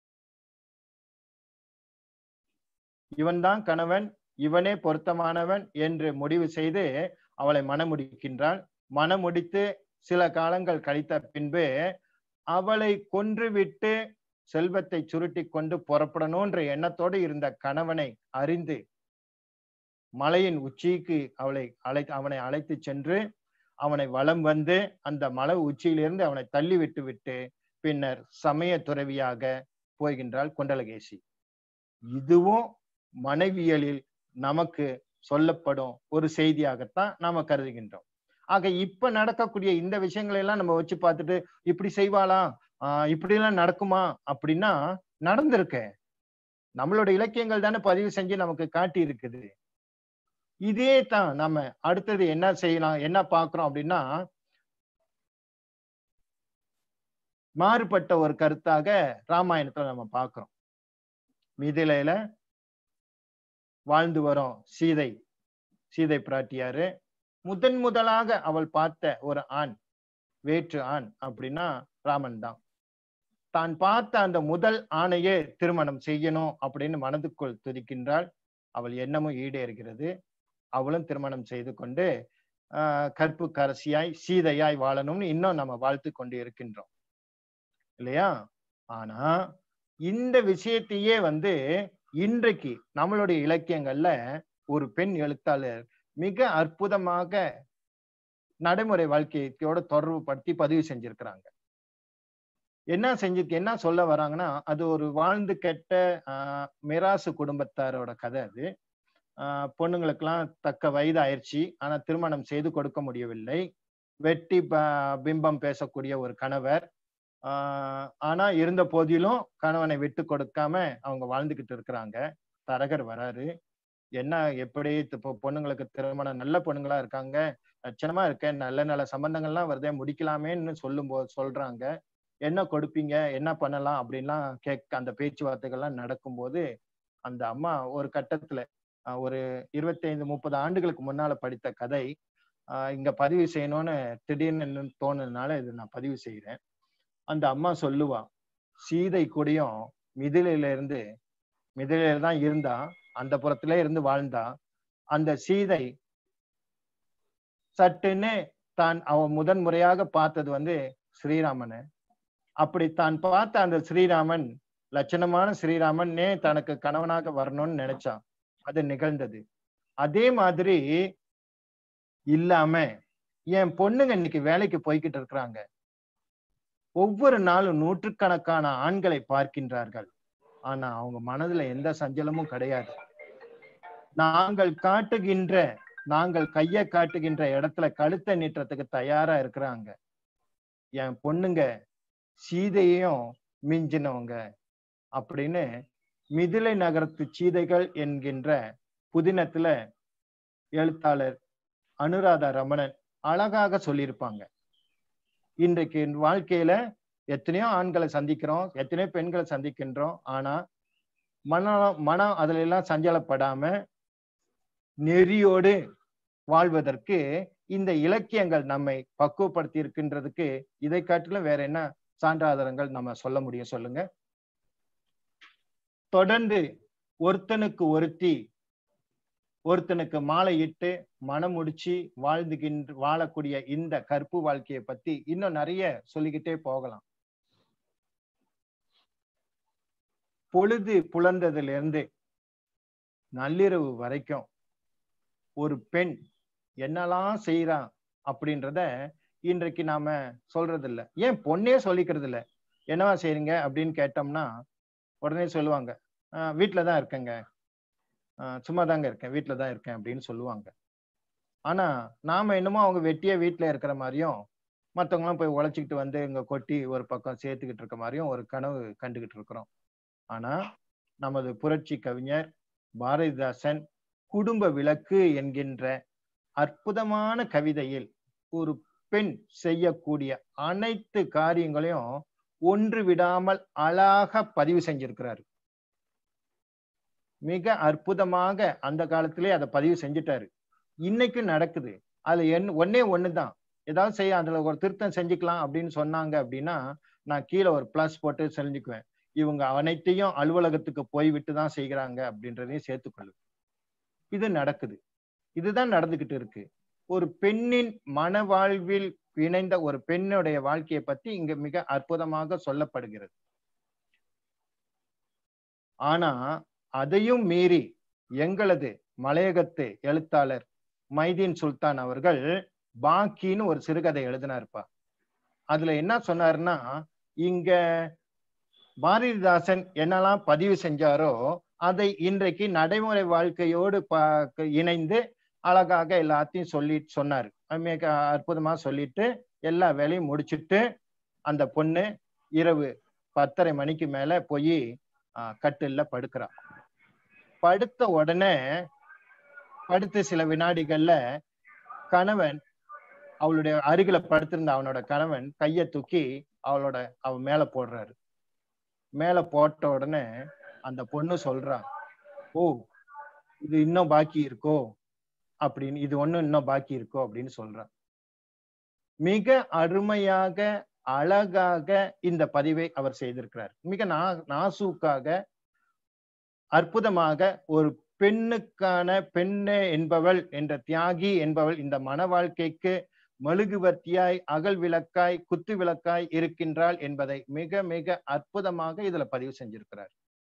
இவன்தான் கணவன் இவனே பொருத்தமானவன் என்று முடிவு செய்து அவளை மணமுடிக்கின்றாள் மணமுடித்து சில காலங்கள் கழித்த பின்பு அவளை கொன்றுவிட்டு செல்வத்தை சுருட்டி கொண்டு புறப்படணும்ன்ற எண்ணத்தோடு இருந்த கணவனை அறிந்து மலையின் உச்சிக்கு அவளை அழை அவனை அழைத்து சென்று அவனை வலம் வந்து அந்த மலை உச்சியிலிருந்து அவனை தள்ளி விட்டு விட்டு பின்னர் சமய துறவியாக போகின்றாள் குண்டலகேசி இதுவும் மனைவியலில் நமக்கு சொல்லப்படும் ஒரு செய்தியாகத்தான் நாம கருதுகின்றோம் ஆக இப்ப நடக்கக்கூடிய இந்த விஷயங்களை எல்லாம் நம்ம வச்சு பார்த்துட்டு இப்படி செய்வாளா ஆஹ் இப்படி எல்லாம் நடக்குமா அப்படின்னா நடந்திருக்கு நம்மளோட இலக்கியங்கள் தானே பதிவு செஞ்சு நமக்கு காட்டி இருக்குது இதே தான் நம்ம அடுத்தது என்ன செய்யலாம் என்ன பார்க்கிறோம் அப்படின்னா மாறுபட்ட ஒரு கருத்தாக ராமாயணத்துல நம்ம பார்க்கிறோம் மிதிலையில வாழ்ந்து வரோம் சீதை சீதை பிராட்டியாரு முதன் முதலாக அவள் பார்த்த ஒரு ஆண் வேற்று ஆண் அப்படின்னா ராமன் தான் தான் பார்த்த அந்த முதல் ஆணையே திருமணம் செய்யணும் அப்படின்னு மனதுக்குள் துதிக்கின்றாள் அவள் எண்ணமும் ஈடேறுகிறது அவளும் திருமணம் செய்து கொண்டு ஆஹ் கற்பு கரசியாய் சீதையாய் வாழணும்னு இன்னும் நம்ம வாழ்த்து கொண்டு இருக்கின்றோம் இல்லையா ஆனா இந்த விஷயத்தையே வந்து இன்றைக்கு நம்மளுடைய இலக்கியங்கள்ல ஒரு பெண் எழுத்தாளர் மிக அற்புதமாக நடைமுறை வாழ்க்கையோட தொடர்பு படுத்தி பதிவு செஞ்சிருக்கிறாங்க என்ன செஞ்சு என்ன சொல்ல வராங்கன்னா அது ஒரு வாழ்ந்து கெட்ட ஆஹ் மிராசு குடும்பத்தாரோட கதை அது ஆஹ் பொண்ணுங்களுக்கெல்லாம் தக்க வயது ஆயிடுச்சு ஆனா திருமணம் செய்து கொடுக்க முடியவில்லை வெட்டி ப- பிம்பம் பேசக்கூடிய ஒரு கணவர் ஆஹ் ஆனா இருந்த போதிலும் கணவனை விட்டு கொடுக்காம அவங்க வாழ்ந்துகிட்டு இருக்கிறாங்க தரகர் வராரு என்ன எப்படி இப்போ பொண்ணுங்களுக்கு திருமணம் நல்ல பொண்ணுங்களா இருக்காங்க லட்சணமா இருக்க நல்ல நல்ல சம்பந்தங்கள்லாம் வருதே முடிக்கலாமேன்னு சொல்லும் போது சொல்றாங்க என்ன கொடுப்பீங்க என்ன பண்ணலாம் அப்படின்லாம் கேட்க அந்த பேச்சுவார்த்தைகள்லாம் நடக்கும்போது அந்த அம்மா ஒரு கட்டத்துல ஆஹ் ஒரு இருபத்தைந்து முப்பது ஆண்டுகளுக்கு முன்னால படித்த கதை ஆஹ் இங்க பதிவு செய்யணும்னு திடீர்னு தோணுனால இது நான் பதிவு செய்யறேன் அந்த அம்மா சொல்லுவா சீதை கூடயும் மிதிலையில இருந்து மிதிலையில தான் இருந்தா அந்த புறத்திலே இருந்து வாழ்ந்தா அந்த சீதை சட்டுன்னு தான் அவ முதன் முறையாக பார்த்தது வந்து ஸ்ரீராமனை அப்படி தான் பார்த்த அந்த ஸ்ரீராமன் லட்சணமான ஸ்ரீராமனே தனக்கு கணவனாக வரணும்னு நினைச்சான் அது நிகழ்ந்தது அதே மாதிரி இல்லாம என் பொண்ணுங்க இன்னைக்கு வேலைக்கு போய்கிட்டு இருக்கிறாங்க ஒவ்வொரு நாளும் நூற்றுக்கணக்கான ஆண்களை பார்க்கின்றார்கள் ஆனா அவங்க மனதுல எந்த சஞ்சலமும் கிடையாது நாங்கள் காட்டுகின்ற நாங்கள் கைய காட்டுகின்ற இடத்துல கழுத்தை நீட்டுறதுக்கு தயாரா இருக்கிறாங்க என் பொண்ணுங்க சீதையையும் மிஞ்சினவங்க அப்படின்னு மிதிலை நகரத்து சீதைகள் என்கின்ற புதினத்துல எழுத்தாளர் அனுராதா ரமணன் அழகாக சொல்லியிருப்பாங்க இன்றைக்கு வாழ்க்கையில எத்தனையோ ஆண்களை சந்திக்கிறோம் எத்தனையோ பெண்களை சந்திக்கின்றோம் ஆனா மனம் மனம் அதுல எல்லாம் சஞ்சலப்படாம நெறியோடு வாழ்வதற்கு இந்த இலக்கியங்கள் நம்மை பக்குவப்படுத்தி இருக்கின்றதுக்கு இதை காட்டிலும் வேற என்ன சான்றாதாரங்கள் நம்ம சொல்ல முடியும் சொல்லுங்க தொடர்ந்து ஒருத்தனுக்கு ஒருத்தி ஒருத்தனுக்கு மாலை இட்டு மனம் முடிச்சு வாழ்ந்துகின்ற வாழக்கூடிய இந்த கற்பு வாழ்க்கையை பத்தி இன்னும் நிறைய சொல்லிக்கிட்டே போகலாம் பொழுது புலர்ந்ததுல இருந்து நள்ளிரவு வரைக்கும் ஒரு பெண் என்னெல்லாம் செய்யறான் அப்படின்றத இன்றைக்கு நாம சொல்றது இல்ல ஏன் பொண்ணே சொல்லிக்கிறது இல்ல என்னவா செய்றீங்க அப்படின்னு கேட்டோம்னா உடனே சொல்லுவாங்க "ஆஹ் வீட்டுல தான் இருக்கேங்க ஆஹ் சும்மா தாங்க இருக்கேன் வீட்டுல தான் இருக்கேன் அப்படின்னு சொல்லுவாங்க ஆனா நாம என்னமோ அவங்க வெட்டியா வீட்டுல இருக்கிற மாதிரியும் மத்தவங்களாம் போய் உழைச்சிக்கிட்டு வந்து இங்க கொட்டி ஒரு பக்கம் சேர்த்துக்கிட்டு இருக்க மாதிரியும் ஒரு கனவு கண்டுகிட்டு இருக்கிறோம் ஆனா நமது புரட்சி கவிஞர் பாரதிதாசன் குடும்ப விளக்கு என்கின்ற அற்புதமான கவிதையில் ஒரு பெண் செய்யக்கூடிய அனைத்து காரியங்களையும் ஒன்று விடாமல் அழகாக பதிவு செஞ்சிருக்கிறாரு மிக அற்புதமாக அந்த காலத்திலே அதை பதிவு செஞ்சுட்டாரு இன்னைக்கும் நடக்குது அது என் ஒன்னே ஒண்ணுதான் ஏதாவது செய்ய அதுல ஒரு திருத்தம் செஞ்சுக்கலாம் அப்படின்னு சொன்னாங்க அப்படின்னா நான் கீழே ஒரு பிளஸ் போட்டு செஞ்சுக்குவேன் இவங்க அனைத்தையும் அலுவலகத்துக்கு போய்விட்டு தான் செய்கிறாங்க அப்படின்றதையும் சேர்த்துக்கொள்ளு இது நடக்குது இதுதான் நடந்துகிட்டு இருக்கு ஒரு பெண்ணின் மன வாழ்வில் இணைந்த ஒரு பெண்ணுடைய வாழ்க்கையை பத்தி இங்க மிக அற்புதமாக சொல்லப்படுகிறது ஆனா அதையும் மீறி எங்களது மலையகத்து எழுத்தாளர் மைதீன் சுல்தான் அவர்கள் பாக்கின்னு ஒரு சிறுகதை எழுதினாருப்பா அதுல என்ன சொன்னாருன்னா இங்க பாரதிதாசன் என்னெல்லாம் பதிவு செஞ்சாரோ அதை இன்றைக்கு நடைமுறை வாழ்க்கையோடு பா- இணைந்து அழகாக எல்லாத்தையும் சொல்லி சொன்னாரு மிக அற்புதமா சொல்லிட்டு எல்லா வேலையும் முடிச்சிட்டு அந்த பொண்ணு இரவு பத்தரை மணிக்கு மேல போய் கட்டில்ல படுக்கிறா படுத்த உடனே படுத்த சில வினாடிகள்ல கணவன் அவளுடைய அருகில படுத்திருந்த அவனோட கணவன் கைய தூக்கி அவளோட அவ மேல போடுறாரு மேல போட்ட உடனே அந்த பொண்ணு சொல்றா ஓ இது இன்னும் பாக்கி இருக்கோ அப்படின்னு இது ஒண்ணு இன்னும் பாக்கி இருக்கோ அப்படின்னு சொல்றா மிக அருமையாக அழகாக இந்த பதிவை அவர் செய்திருக்கிறார் மிக நா நாசூக்காக அற்புதமாக ஒரு பெண்ணுக்கான பெண்ணே என்பவள் என்ற தியாகி என்பவள் இந்த மன வாழ்க்கைக்கு மெழுகுவர்த்தியாய் அகல் விளக்காய் குத்து விளக்காய் இருக்கின்றாள் என்பதை மிக மிக அற்புதமாக இதுல பதிவு செஞ்சிருக்கிறார்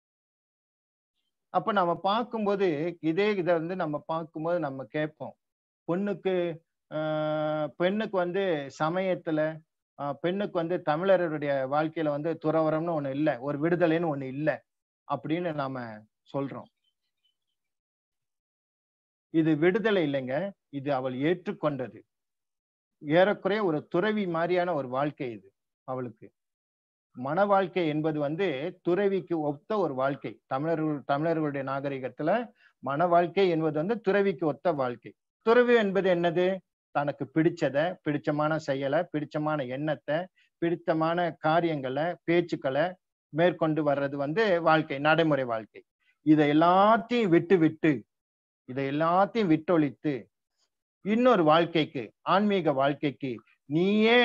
அப்ப நம்ம பார்க்கும்போது இதே இதை வந்து நம்ம பார்க்கும்போது நம்ம கேட்போம் பொண்ணுக்கு ஆஹ் பெண்ணுக்கு வந்து சமயத்துல ஆஹ் பெண்ணுக்கு வந்து தமிழருடைய வாழ்க்கையில வந்து துறவரம்னு ஒண்ணு இல்லை ஒரு விடுதலைன்னு ஒண்ணு இல்லை அப்படின்னு நாம சொல்றோம் இது விடுதலை இல்லைங்க இது அவள் ஏற்றுக்கொண்டது ஏறக்குறைய ஒரு துறவி மாதிரியான ஒரு வாழ்க்கை இது அவளுக்கு மன வாழ்க்கை என்பது வந்து துறவிக்கு ஒத்த ஒரு வாழ்க்கை தமிழர்கள் தமிழர்களுடைய நாகரிகத்துல மன வாழ்க்கை என்பது வந்து துறவிக்கு ஒத்த வாழ்க்கை துறவி என்பது என்னது தனக்கு பிடிச்சத பிடிச்சமான செயலை பிடிச்சமான எண்ணத்தை பிடித்தமான காரியங்களை பேச்சுக்களை மேற்கொண்டு வர்றது வந்து வாழ்க்கை நடைமுறை வாழ்க்கை இதை எல்லாத்தையும் விட்டு விட்டு இதை எல்லாத்தையும் விட்டொழித்து இன்னொரு வாழ்க்கைக்கு ஆன்மீக வாழ்க்கைக்கு நீயே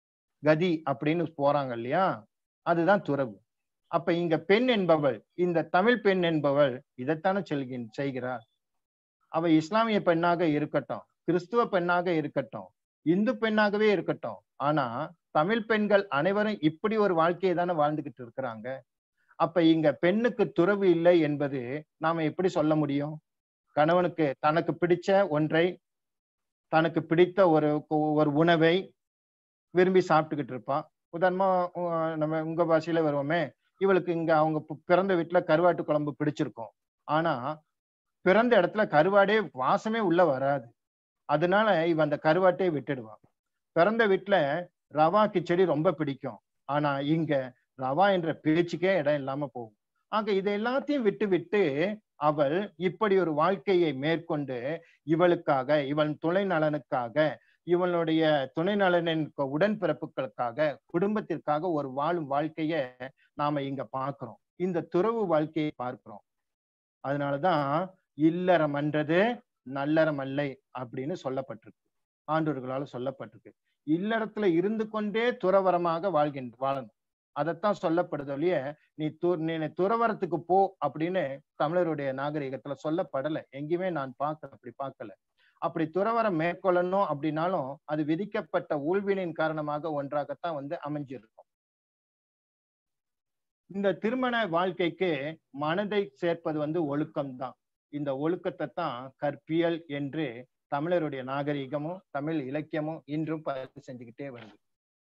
கதி அப்படின்னு போறாங்க இல்லையா அதுதான் துறவு அப்ப இங்க பெண் என்பவள் இந்த தமிழ் பெண் என்பவள் இதைத்தானே செல்கின் செய்கிறார் அவ இஸ்லாமிய பெண்ணாக இருக்கட்டும் கிறிஸ்துவ பெண்ணாக இருக்கட்டும் இந்து பெண்ணாகவே இருக்கட்டும் ஆனா தமிழ் பெண்கள் அனைவரும் இப்படி ஒரு வாழ்க்கையை தானே வாழ்ந்துகிட்டு இருக்கிறாங்க அப்ப இங்க பெண்ணுக்கு துறவு இல்லை என்பது நாம எப்படி சொல்ல முடியும் கணவனுக்கு தனக்கு பிடிச்ச ஒன்றை தனக்கு பிடித்த ஒரு ஒரு உணவை விரும்பி சாப்பிட்டுக்கிட்டு இருப்பான் உதாரணமா நம்ம உங்க பாஷையில வருவோமே இவளுக்கு இங்க அவங்க பிறந்த வீட்டுல கருவாட்டு குழம்பு பிடிச்சிருக்கும் ஆனா பிறந்த இடத்துல கருவாடே வாசமே உள்ள வராது அதனால இவ அந்த கருவாட்டே விட்டுடுவான் பிறந்த வீட்டுல ரவா கிச்சடி ரொம்ப பிடிக்கும் ஆனா இங்க ரவா என்ற பேச்சுக்கே இடம் இல்லாம போகும் ஆக இதை எல்லாத்தையும் விட்டு விட்டு அவள் இப்படி ஒரு வாழ்க்கையை மேற்கொண்டு இவளுக்காக இவள் துணை நலனுக்காக இவளுடைய துணை நலனின் உடன்பிறப்புகளுக்காக குடும்பத்திற்காக ஒரு வாழும் வாழ்க்கைய நாம இங்க பார்க்கிறோம் இந்த துறவு வாழ்க்கையை பார்க்கிறோம் அதனாலதான் இல்லறம் அன்றது நல்லறம் அல்லை அப்படின்னு சொல்லப்பட்டிருக்கு ஆண்டோர்களால சொல்லப்பட்டிருக்கு இல்லறத்துல இருந்து கொண்டே துறவரமாக வாழ்கின்ற வாழணும் அதைத்தான் சொல்லப்படுது ஒழிய நீ து நீ துறவரத்துக்கு போ அப்படின்னு தமிழருடைய நாகரிகத்துல சொல்லப்படலை எங்கேயுமே நான் பார்க்கல அப்படி பார்க்கல அப்படி துறவரம் மேற்கொள்ளணும் அப்படின்னாலும் அது விதிக்கப்பட்ட ஊழ்வினின் காரணமாக ஒன்றாகத்தான் வந்து அமைஞ்சிருக்கும் இந்த திருமண வாழ்க்கைக்கு மனதை சேர்ப்பது வந்து ஒழுக்கம்தான் இந்த ஒழுக்கத்தை தான் கற்பியல் என்று தமிழருடைய நாகரிகமும் தமிழ் இலக்கியமும் இன்றும் பதிவு செஞ்சுக்கிட்டே வருது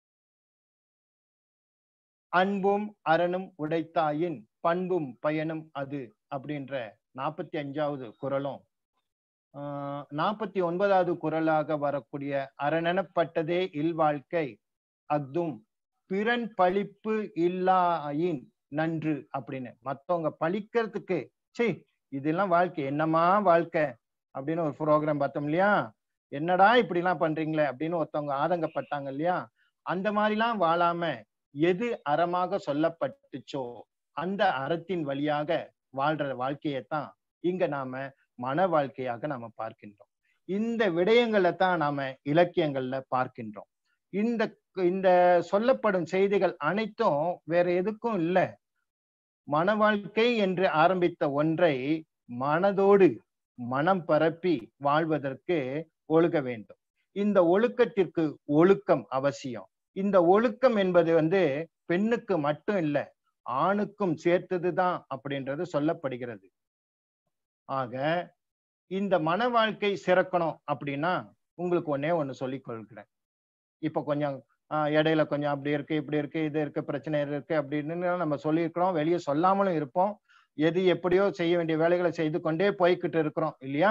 அன்பும் அரணும் உடைத்தாயின் பண்பும் பயனும் அது அப்படின்ற நாற்பத்தி அஞ்சாவது குரலும் ஆஹ் நாற்பத்தி ஒன்பதாவது குரலாக வரக்கூடிய அரணனப்பட்டதே இல்வாழ்க்கை அக்தும் பிறன் பழிப்பு இல்லாயின் நன்று அப்படின்னு மத்தவங்க பழிக்கிறதுக்கு சே இதெல்லாம் வாழ்க்கை என்னமா வாழ்க்கை அப்படின்னு ஒரு ப்ரோக்ராம் பார்த்தோம் இல்லையா என்னடா இப்படி எல்லாம் பண்றீங்களே அப்படின்னு ஒருத்தவங்க ஆதங்கப்பட்டாங்க இல்லையா அந்த மாதிரிலாம் வாழாம எது அறமாக சொல்லப்பட்டுச்சோ அந்த அறத்தின் வழியாக வாழ்ற வாழ்க்கையைத்தான் இங்க நாம மன வாழ்க்கையாக நாம பார்க்கின்றோம் இந்த விடயங்களை தான் நாம இலக்கியங்கள்ல பார்க்கின்றோம் இந்த இந்த சொல்லப்படும் செய்திகள் அனைத்தும் வேற எதுக்கும் இல்லை மன வாழ்க்கை என்று ஆரம்பித்த ஒன்றை மனதோடு மனம் பரப்பி வாழ்வதற்கு ஒழுக வேண்டும் இந்த ஒழுக்கத்திற்கு ஒழுக்கம் அவசியம் இந்த ஒழுக்கம் என்பது வந்து பெண்ணுக்கு மட்டும் இல்லை ஆணுக்கும் சேர்த்ததுதான் அப்படின்றது சொல்லப்படுகிறது ஆக இந்த மன வாழ்க்கை சிறக்கணும் அப்படின்னா உங்களுக்கு ஒன்னே ஒண்ணு சொல்லிக் கொள்கிறேன் இப்ப கொஞ்சம் இடையில கொஞ்சம் அப்படி இருக்கு இப்படி இருக்கு இது இருக்கு பிரச்சனை இருக்கு அப்படின்னு நம்ம சொல்லியிருக்கிறோம் வெளியே சொல்லாமலும் இருப்போம் எது எப்படியோ செய்ய வேண்டிய வேலைகளை செய்து கொண்டே போய்கிட்டு இருக்கிறோம் இல்லையா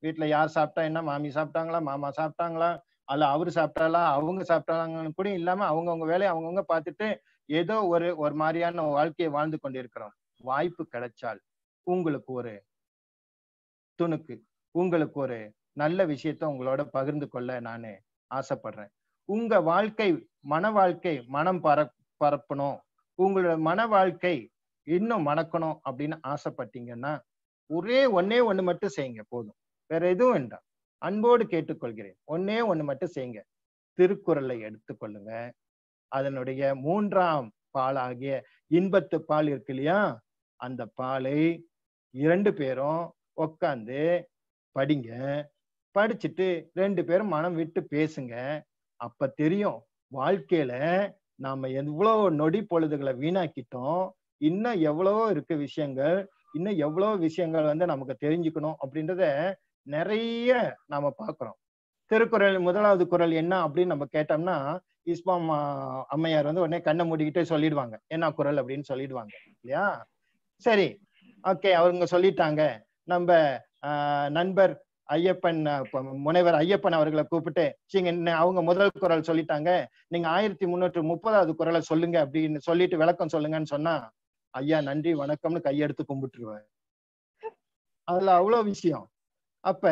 வீட்டுல யார் சாப்பிட்டா என்ன மாமி சாப்பிட்டாங்களா மாமா சாப்பிட்டாங்களா அல்ல அவரு சாப்பிட்டாலா அவங்க சாப்பிட்டாங்கன்னு கூட இல்லாம அவங்கவுங்க வேலையை அவங்கவுங்க பார்த்துட்டு ஏதோ ஒரு ஒரு மாதிரியான வாழ்க்கையை வாழ்ந்து கொண்டிருக்கிறோம் வாய்ப்பு கிடைச்சால் உங்களுக்கு ஒரு துணுக்கு உங்களுக்கு ஒரு நல்ல விஷயத்த உங்களோட பகிர்ந்து கொள்ள நான் ஆசைப்படுறேன் உங்க வாழ்க்கை மன வாழ்க்கை மனம் பர பரப்பணும் உங்களோட மன வாழ்க்கை இன்னும் மணக்கணும் அப்படின்னு ஆசைப்பட்டீங்கன்னா ஒரே ஒன்னே ஒண்ணு மட்டும் செய்யுங்க போதும் வேற எதுவும் வேண்டாம் அன்போடு கேட்டுக்கொள்கிறேன் ஒன்னே ஒண்ணு மட்டும் செய்யுங்க திருக்குறளை எடுத்துக்கொள்ளுங்க அதனுடைய மூன்றாம் பாலாகிய இன்பத்து பால் இருக்கு இல்லையா அந்த பாலை இரண்டு பேரும் உக்காந்து படிங்க படிச்சுட்டு ரெண்டு பேரும் மனம் விட்டு பேசுங்க அப்ப தெரியும் வாழ்க்கையில நாம எவ்வளவு நொடி பொழுதுகளை வீணாக்கிட்டோம் இன்னும் எவ்வளவோ இருக்கு விஷயங்கள் இன்னும் எவ்வளவோ விஷயங்கள் வந்து நமக்கு தெரிஞ்சுக்கணும் அப்படின்றத நிறைய நாம பாக்குறோம் திருக்குறள் முதலாவது குறள் என்ன அப்படின்னு நம்ம கேட்டோம்னா இஸ்மாம் ஆஹ், அம்மையார் வந்து உடனே கண்ணை மூடிக்கிட்டே சொல்லிடுவாங்க என்ன குறள் அப்படின்னு சொல்லிடுவாங்க இல்லையா சரி ஓகே அவங்க சொல்லிட்டாங்க நம்ம ஆஹ், நண்பர் ஐயப்பன் ஆஹ், ப- முனைவர் ஐயப்பன் அவர்களை கூப்பிட்டு "சீங்க, இன்ன அவங்க முதல் குறள் சொல்லிட்டாங்க நீங்க ஆயிரத்தி முன்னூற்று முப்பதாவது குறளை சொல்லுங்க அப்படின்னு சொல்லிட்டு விளக்கம் சொல்லுங்கன்னு சொன்னா ஐயா நன்றி வணக்கம்னு கையெடுத்து கும்பிட்டுருவாரு அதுல அவ்வளவு விஷயம் அப்ப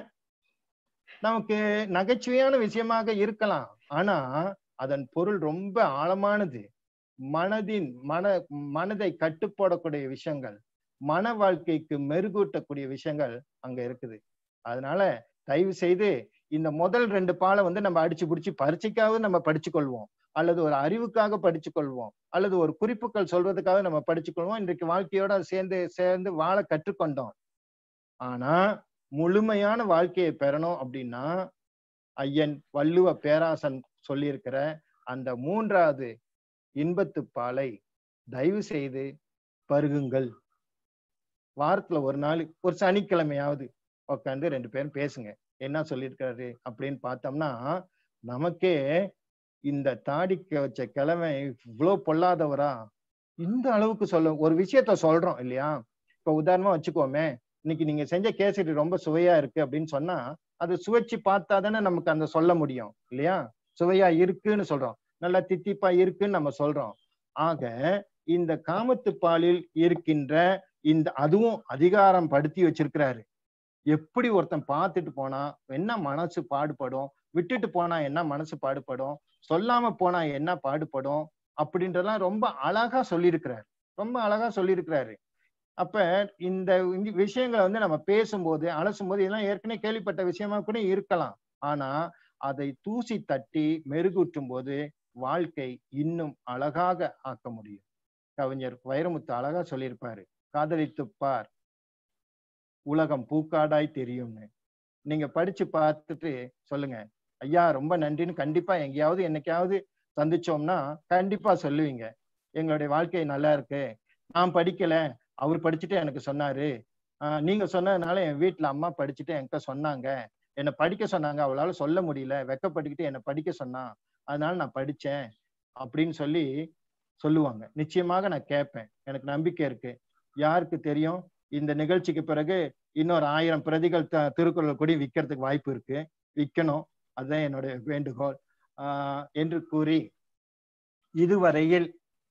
நமக்கு நகைச்சுவையான விஷயமாக இருக்கலாம் ஆனா அதன் பொருள் ரொம்ப ஆழமானது மனதின் மன மனதை கட்டுப்போடக்கூடிய விஷயங்கள் மன வாழ்க்கைக்கு மெருகூட்டக்கூடிய விஷயங்கள் அங்க இருக்குது அதனால தயவு செய்து இந்த முதல் ரெண்டு பாலை வந்து நம்ம அடிச்சு பிடிச்சி பரீட்சைக்காவது நம்ம படிச்சு கொள்வோம் அல்லது ஒரு அறிவுக்காக படிச்சு கொள்வோம் அல்லது ஒரு குறிப்புகள் சொல்றதுக்காக நம்ம படிச்சு கொள்வோம் இன்றைக்கு வாழ்க்கையோட சேர்ந்து சேர்ந்து வாழ கற்றுக்கொண்டோம் ஆனா முழுமையான வாழ்க்கையை பெறணும் அப்படின்னா ஐயன் வள்ளுவ பேராசன் சொல்லியிருக்கிற அந்த மூன்றாவது இன்பத்து பாலை தயவு செய்து பருகுங்கள் வாரத்துல ஒரு நாள் ஒரு சனிக்கிழமையாவது உட்காந்து ரெண்டு பேரும் பேசுங்க என்ன சொல்லியிருக்காரு அப்படின்னு பார்த்தோம்னா நமக்கே இந்த தாடிக்க வச்ச கிழமை இவ்வளவு பொல்லாதவரா இந்த அளவுக்கு சொல்ல ஒரு விஷயத்த சொல்றோம் இல்லையா இப்ப உதாரணமா வச்சுக்கோமே இன்னைக்கு நீங்க செஞ்ச கேசரி ரொம்ப சுவையா இருக்கு அப்படின்னு சொன்னா அது சுவைச்சு பார்த்தா தானே நமக்கு அந்த சொல்ல முடியும் இல்லையா சுவையா இருக்குன்னு சொல்றோம் நல்லா தித்திப்பா இருக்குன்னு நம்ம சொல்றோம் ஆக இந்த காமத்து பாலில் இருக்கின்ற இந்த அதுவும் அதிகாரம் படுத்தி வச்சிருக்கிறாரு எப்படி ஒருத்தன் பார்த்துட்டு போனா என்ன மனசு பாடுபடும் விட்டுட்டு போனா என்ன மனசு பாடுபடும் சொல்லாம போனா என்ன பாடுபடும் அப்படின்றதெல்லாம் ரொம்ப அழகா சொல்லியிருக்கிறாரு ரொம்ப அழகா சொல்லியிருக்கிறாரு அப்ப இந்த இந்த விஷயங்களை வந்து நம்ம பேசும்போது அலசும்போது இதெல்லாம் ஏற்கனவே கேள்விப்பட்ட விஷயமா கூட இருக்கலாம் ஆனா அதை தூசி தட்டி மெருகூட்டும் போது வாழ்க்கை இன்னும் அழகாக ஆக்க முடியும் கவிஞர் வைரமுத்து அழகா சொல்லியிருப்பாரு காதலித்துப் பார் உலகம் பூக்காடாய் தெரியும்னு நீங்க படிச்சு பார்த்துட்டு சொல்லுங்க ஐயா ரொம்ப நன்றின்னு கண்டிப்பா எங்கேயாவது என்னைக்காவது சந்திச்சோம்னா கண்டிப்பா சொல்லுவீங்க எங்களுடைய வாழ்க்கை நல்லா இருக்கு நான் படிக்கல அவர் படிச்சுட்டு எனக்கு சொன்னாரு ஆஹ் நீங்க சொன்னதுனால என் வீட்டுல அம்மா படிச்சுட்டு என்கிட்ட சொன்னாங்க என்னை படிக்க சொன்னாங்க அவளால சொல்ல முடியல வெக்கப்பட்டுக்கிட்டு என்னை படிக்க சொன்னா அதனால நான் படிச்சேன் அப்படின்னு சொல்லி சொல்லுவாங்க நிச்சயமாக நான் கேட்பேன் எனக்கு நம்பிக்கை இருக்கு யாருக்கு தெரியும் இந்த நிகழ்ச்சிக்கு பிறகு இன்னொரு ஆயிரம் பிரதிகள் த- திருக்குறள் கூடி விற்கிறதுக்கு வாய்ப்பு இருக்கு விற்கணும் அதுதான் என்னுடைய வேண்டுகோள் ஆஹ் என்று கூறி இதுவரையில்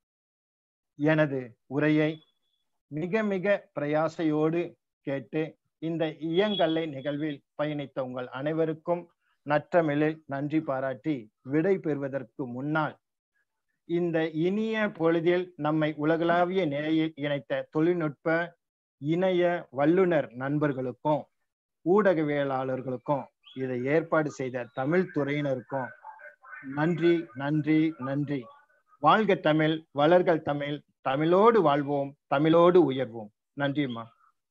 எனது உரையை மிக மிக பிரயாசையோடு கேட்டு இந்த இயங்கல்லை நிகழ்வில் பயணித்த உங்கள் அனைவருக்கும் நற்றமிழில் நன்றி பாராட்டி விடை பெறுவதற்கு முன்னால் இந்த இனிய பொழுதில் நம்மை உலகளாவிய நிலையில் இணைத்த தொழில்நுட்ப இணைய வல்லுனர் நண்பர்களுக்கும் ஊடகவியலாளர்களுக்கும் இதை ஏற்பாடு செய்த தமிழ் துறையினருக்கும் நன்றி நன்றி நன்றி வாழ்க தமிழ் வளர்கள் தமிழ் தமிழோடு வாழ்வோம் தமிழோடு உயர்வோம் நன்றிம்மா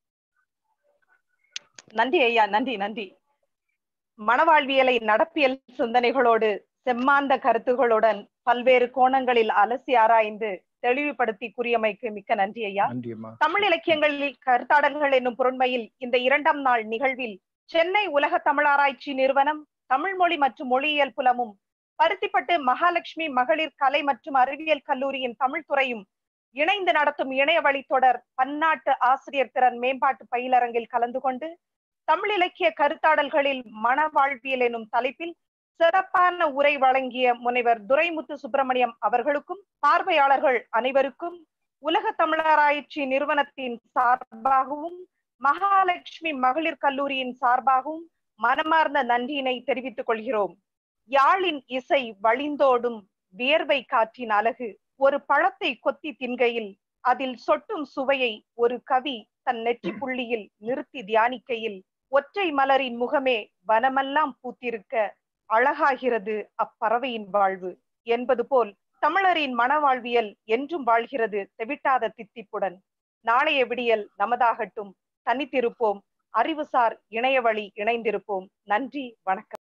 நன்றி ஐயா நன்றி நன்றி மனவாழ்வியலை நடப்பியல் சிந்தனைகளோடு செம்மாந்த கருத்துகளுடன் பல்வேறு கோணங்களில் அலசி ஆராய்ந்து தெளிவுபடுத்தி கூறியமைக்கு மிக்க நன்றி ஐயா நன்றிம்மா தமிழ் இலக்கியங்களில் கருத்தாடல்கள் என்னும் பொருண்மையில் இந்த இரண்டாம் நாள் நிகழ்வில் சென்னை உலக தமிழாராய்ச்சி நிறுவனம் தமிழ் மொழி மற்றும் மொழியியல் புலமும் பருத்திப்பட்டு மகாலட்சுமி மகளிர் கலை மற்றும் அறிவியல் கல்லூரியின் தமிழ் துறையும் இணைந்து நடத்தும் இணைய வழி தொடர் பன்னாட்டு ஆசிரியர் திறன் மேம்பாட்டு பயிலரங்கில் கலந்து கொண்டு தமிழ் இலக்கிய கருத்தாடல்களில் மனவாழ்வியல் எனும் தலைப்பில் சிறப்பான உரை வழங்கிய முனைவர் துரைமுத்து சுப்பிரமணியம் அவர்களுக்கும் பார்வையாளர்கள் அனைவருக்கும் உலக தமிழராய்ச்சி நிறுவனத்தின் சார்பாகவும் மகாலட்சுமி மகளிர் கல்லூரியின் சார்பாகவும் மனமார்ந்த நன்றியினை தெரிவித்துக் கொள்கிறோம் யாழின் இசை வழிந்தோடும் வியர்வை காற்றின் அழகு ஒரு பழத்தை கொத்தி தின்கையில் அதில் சொட்டும் சுவையை ஒரு கவி தன் நெற்றி புள்ளியில் நிறுத்தி தியானிக்கையில் ஒற்றை மலரின் முகமே வனமெல்லாம் பூத்திருக்க அழகாகிறது அப்பறவையின் வாழ்வு என்பது போல் தமிழரின் மனவாழ்வியல் என்றும் வாழ்கிறது தெவிட்டாத தித்திப்புடன் நாளைய விடியல் நமதாகட்டும் தனித்திருப்போம் அறிவுசார் இணையவழி இணைந்திருப்போம் நன்றி வணக்கம்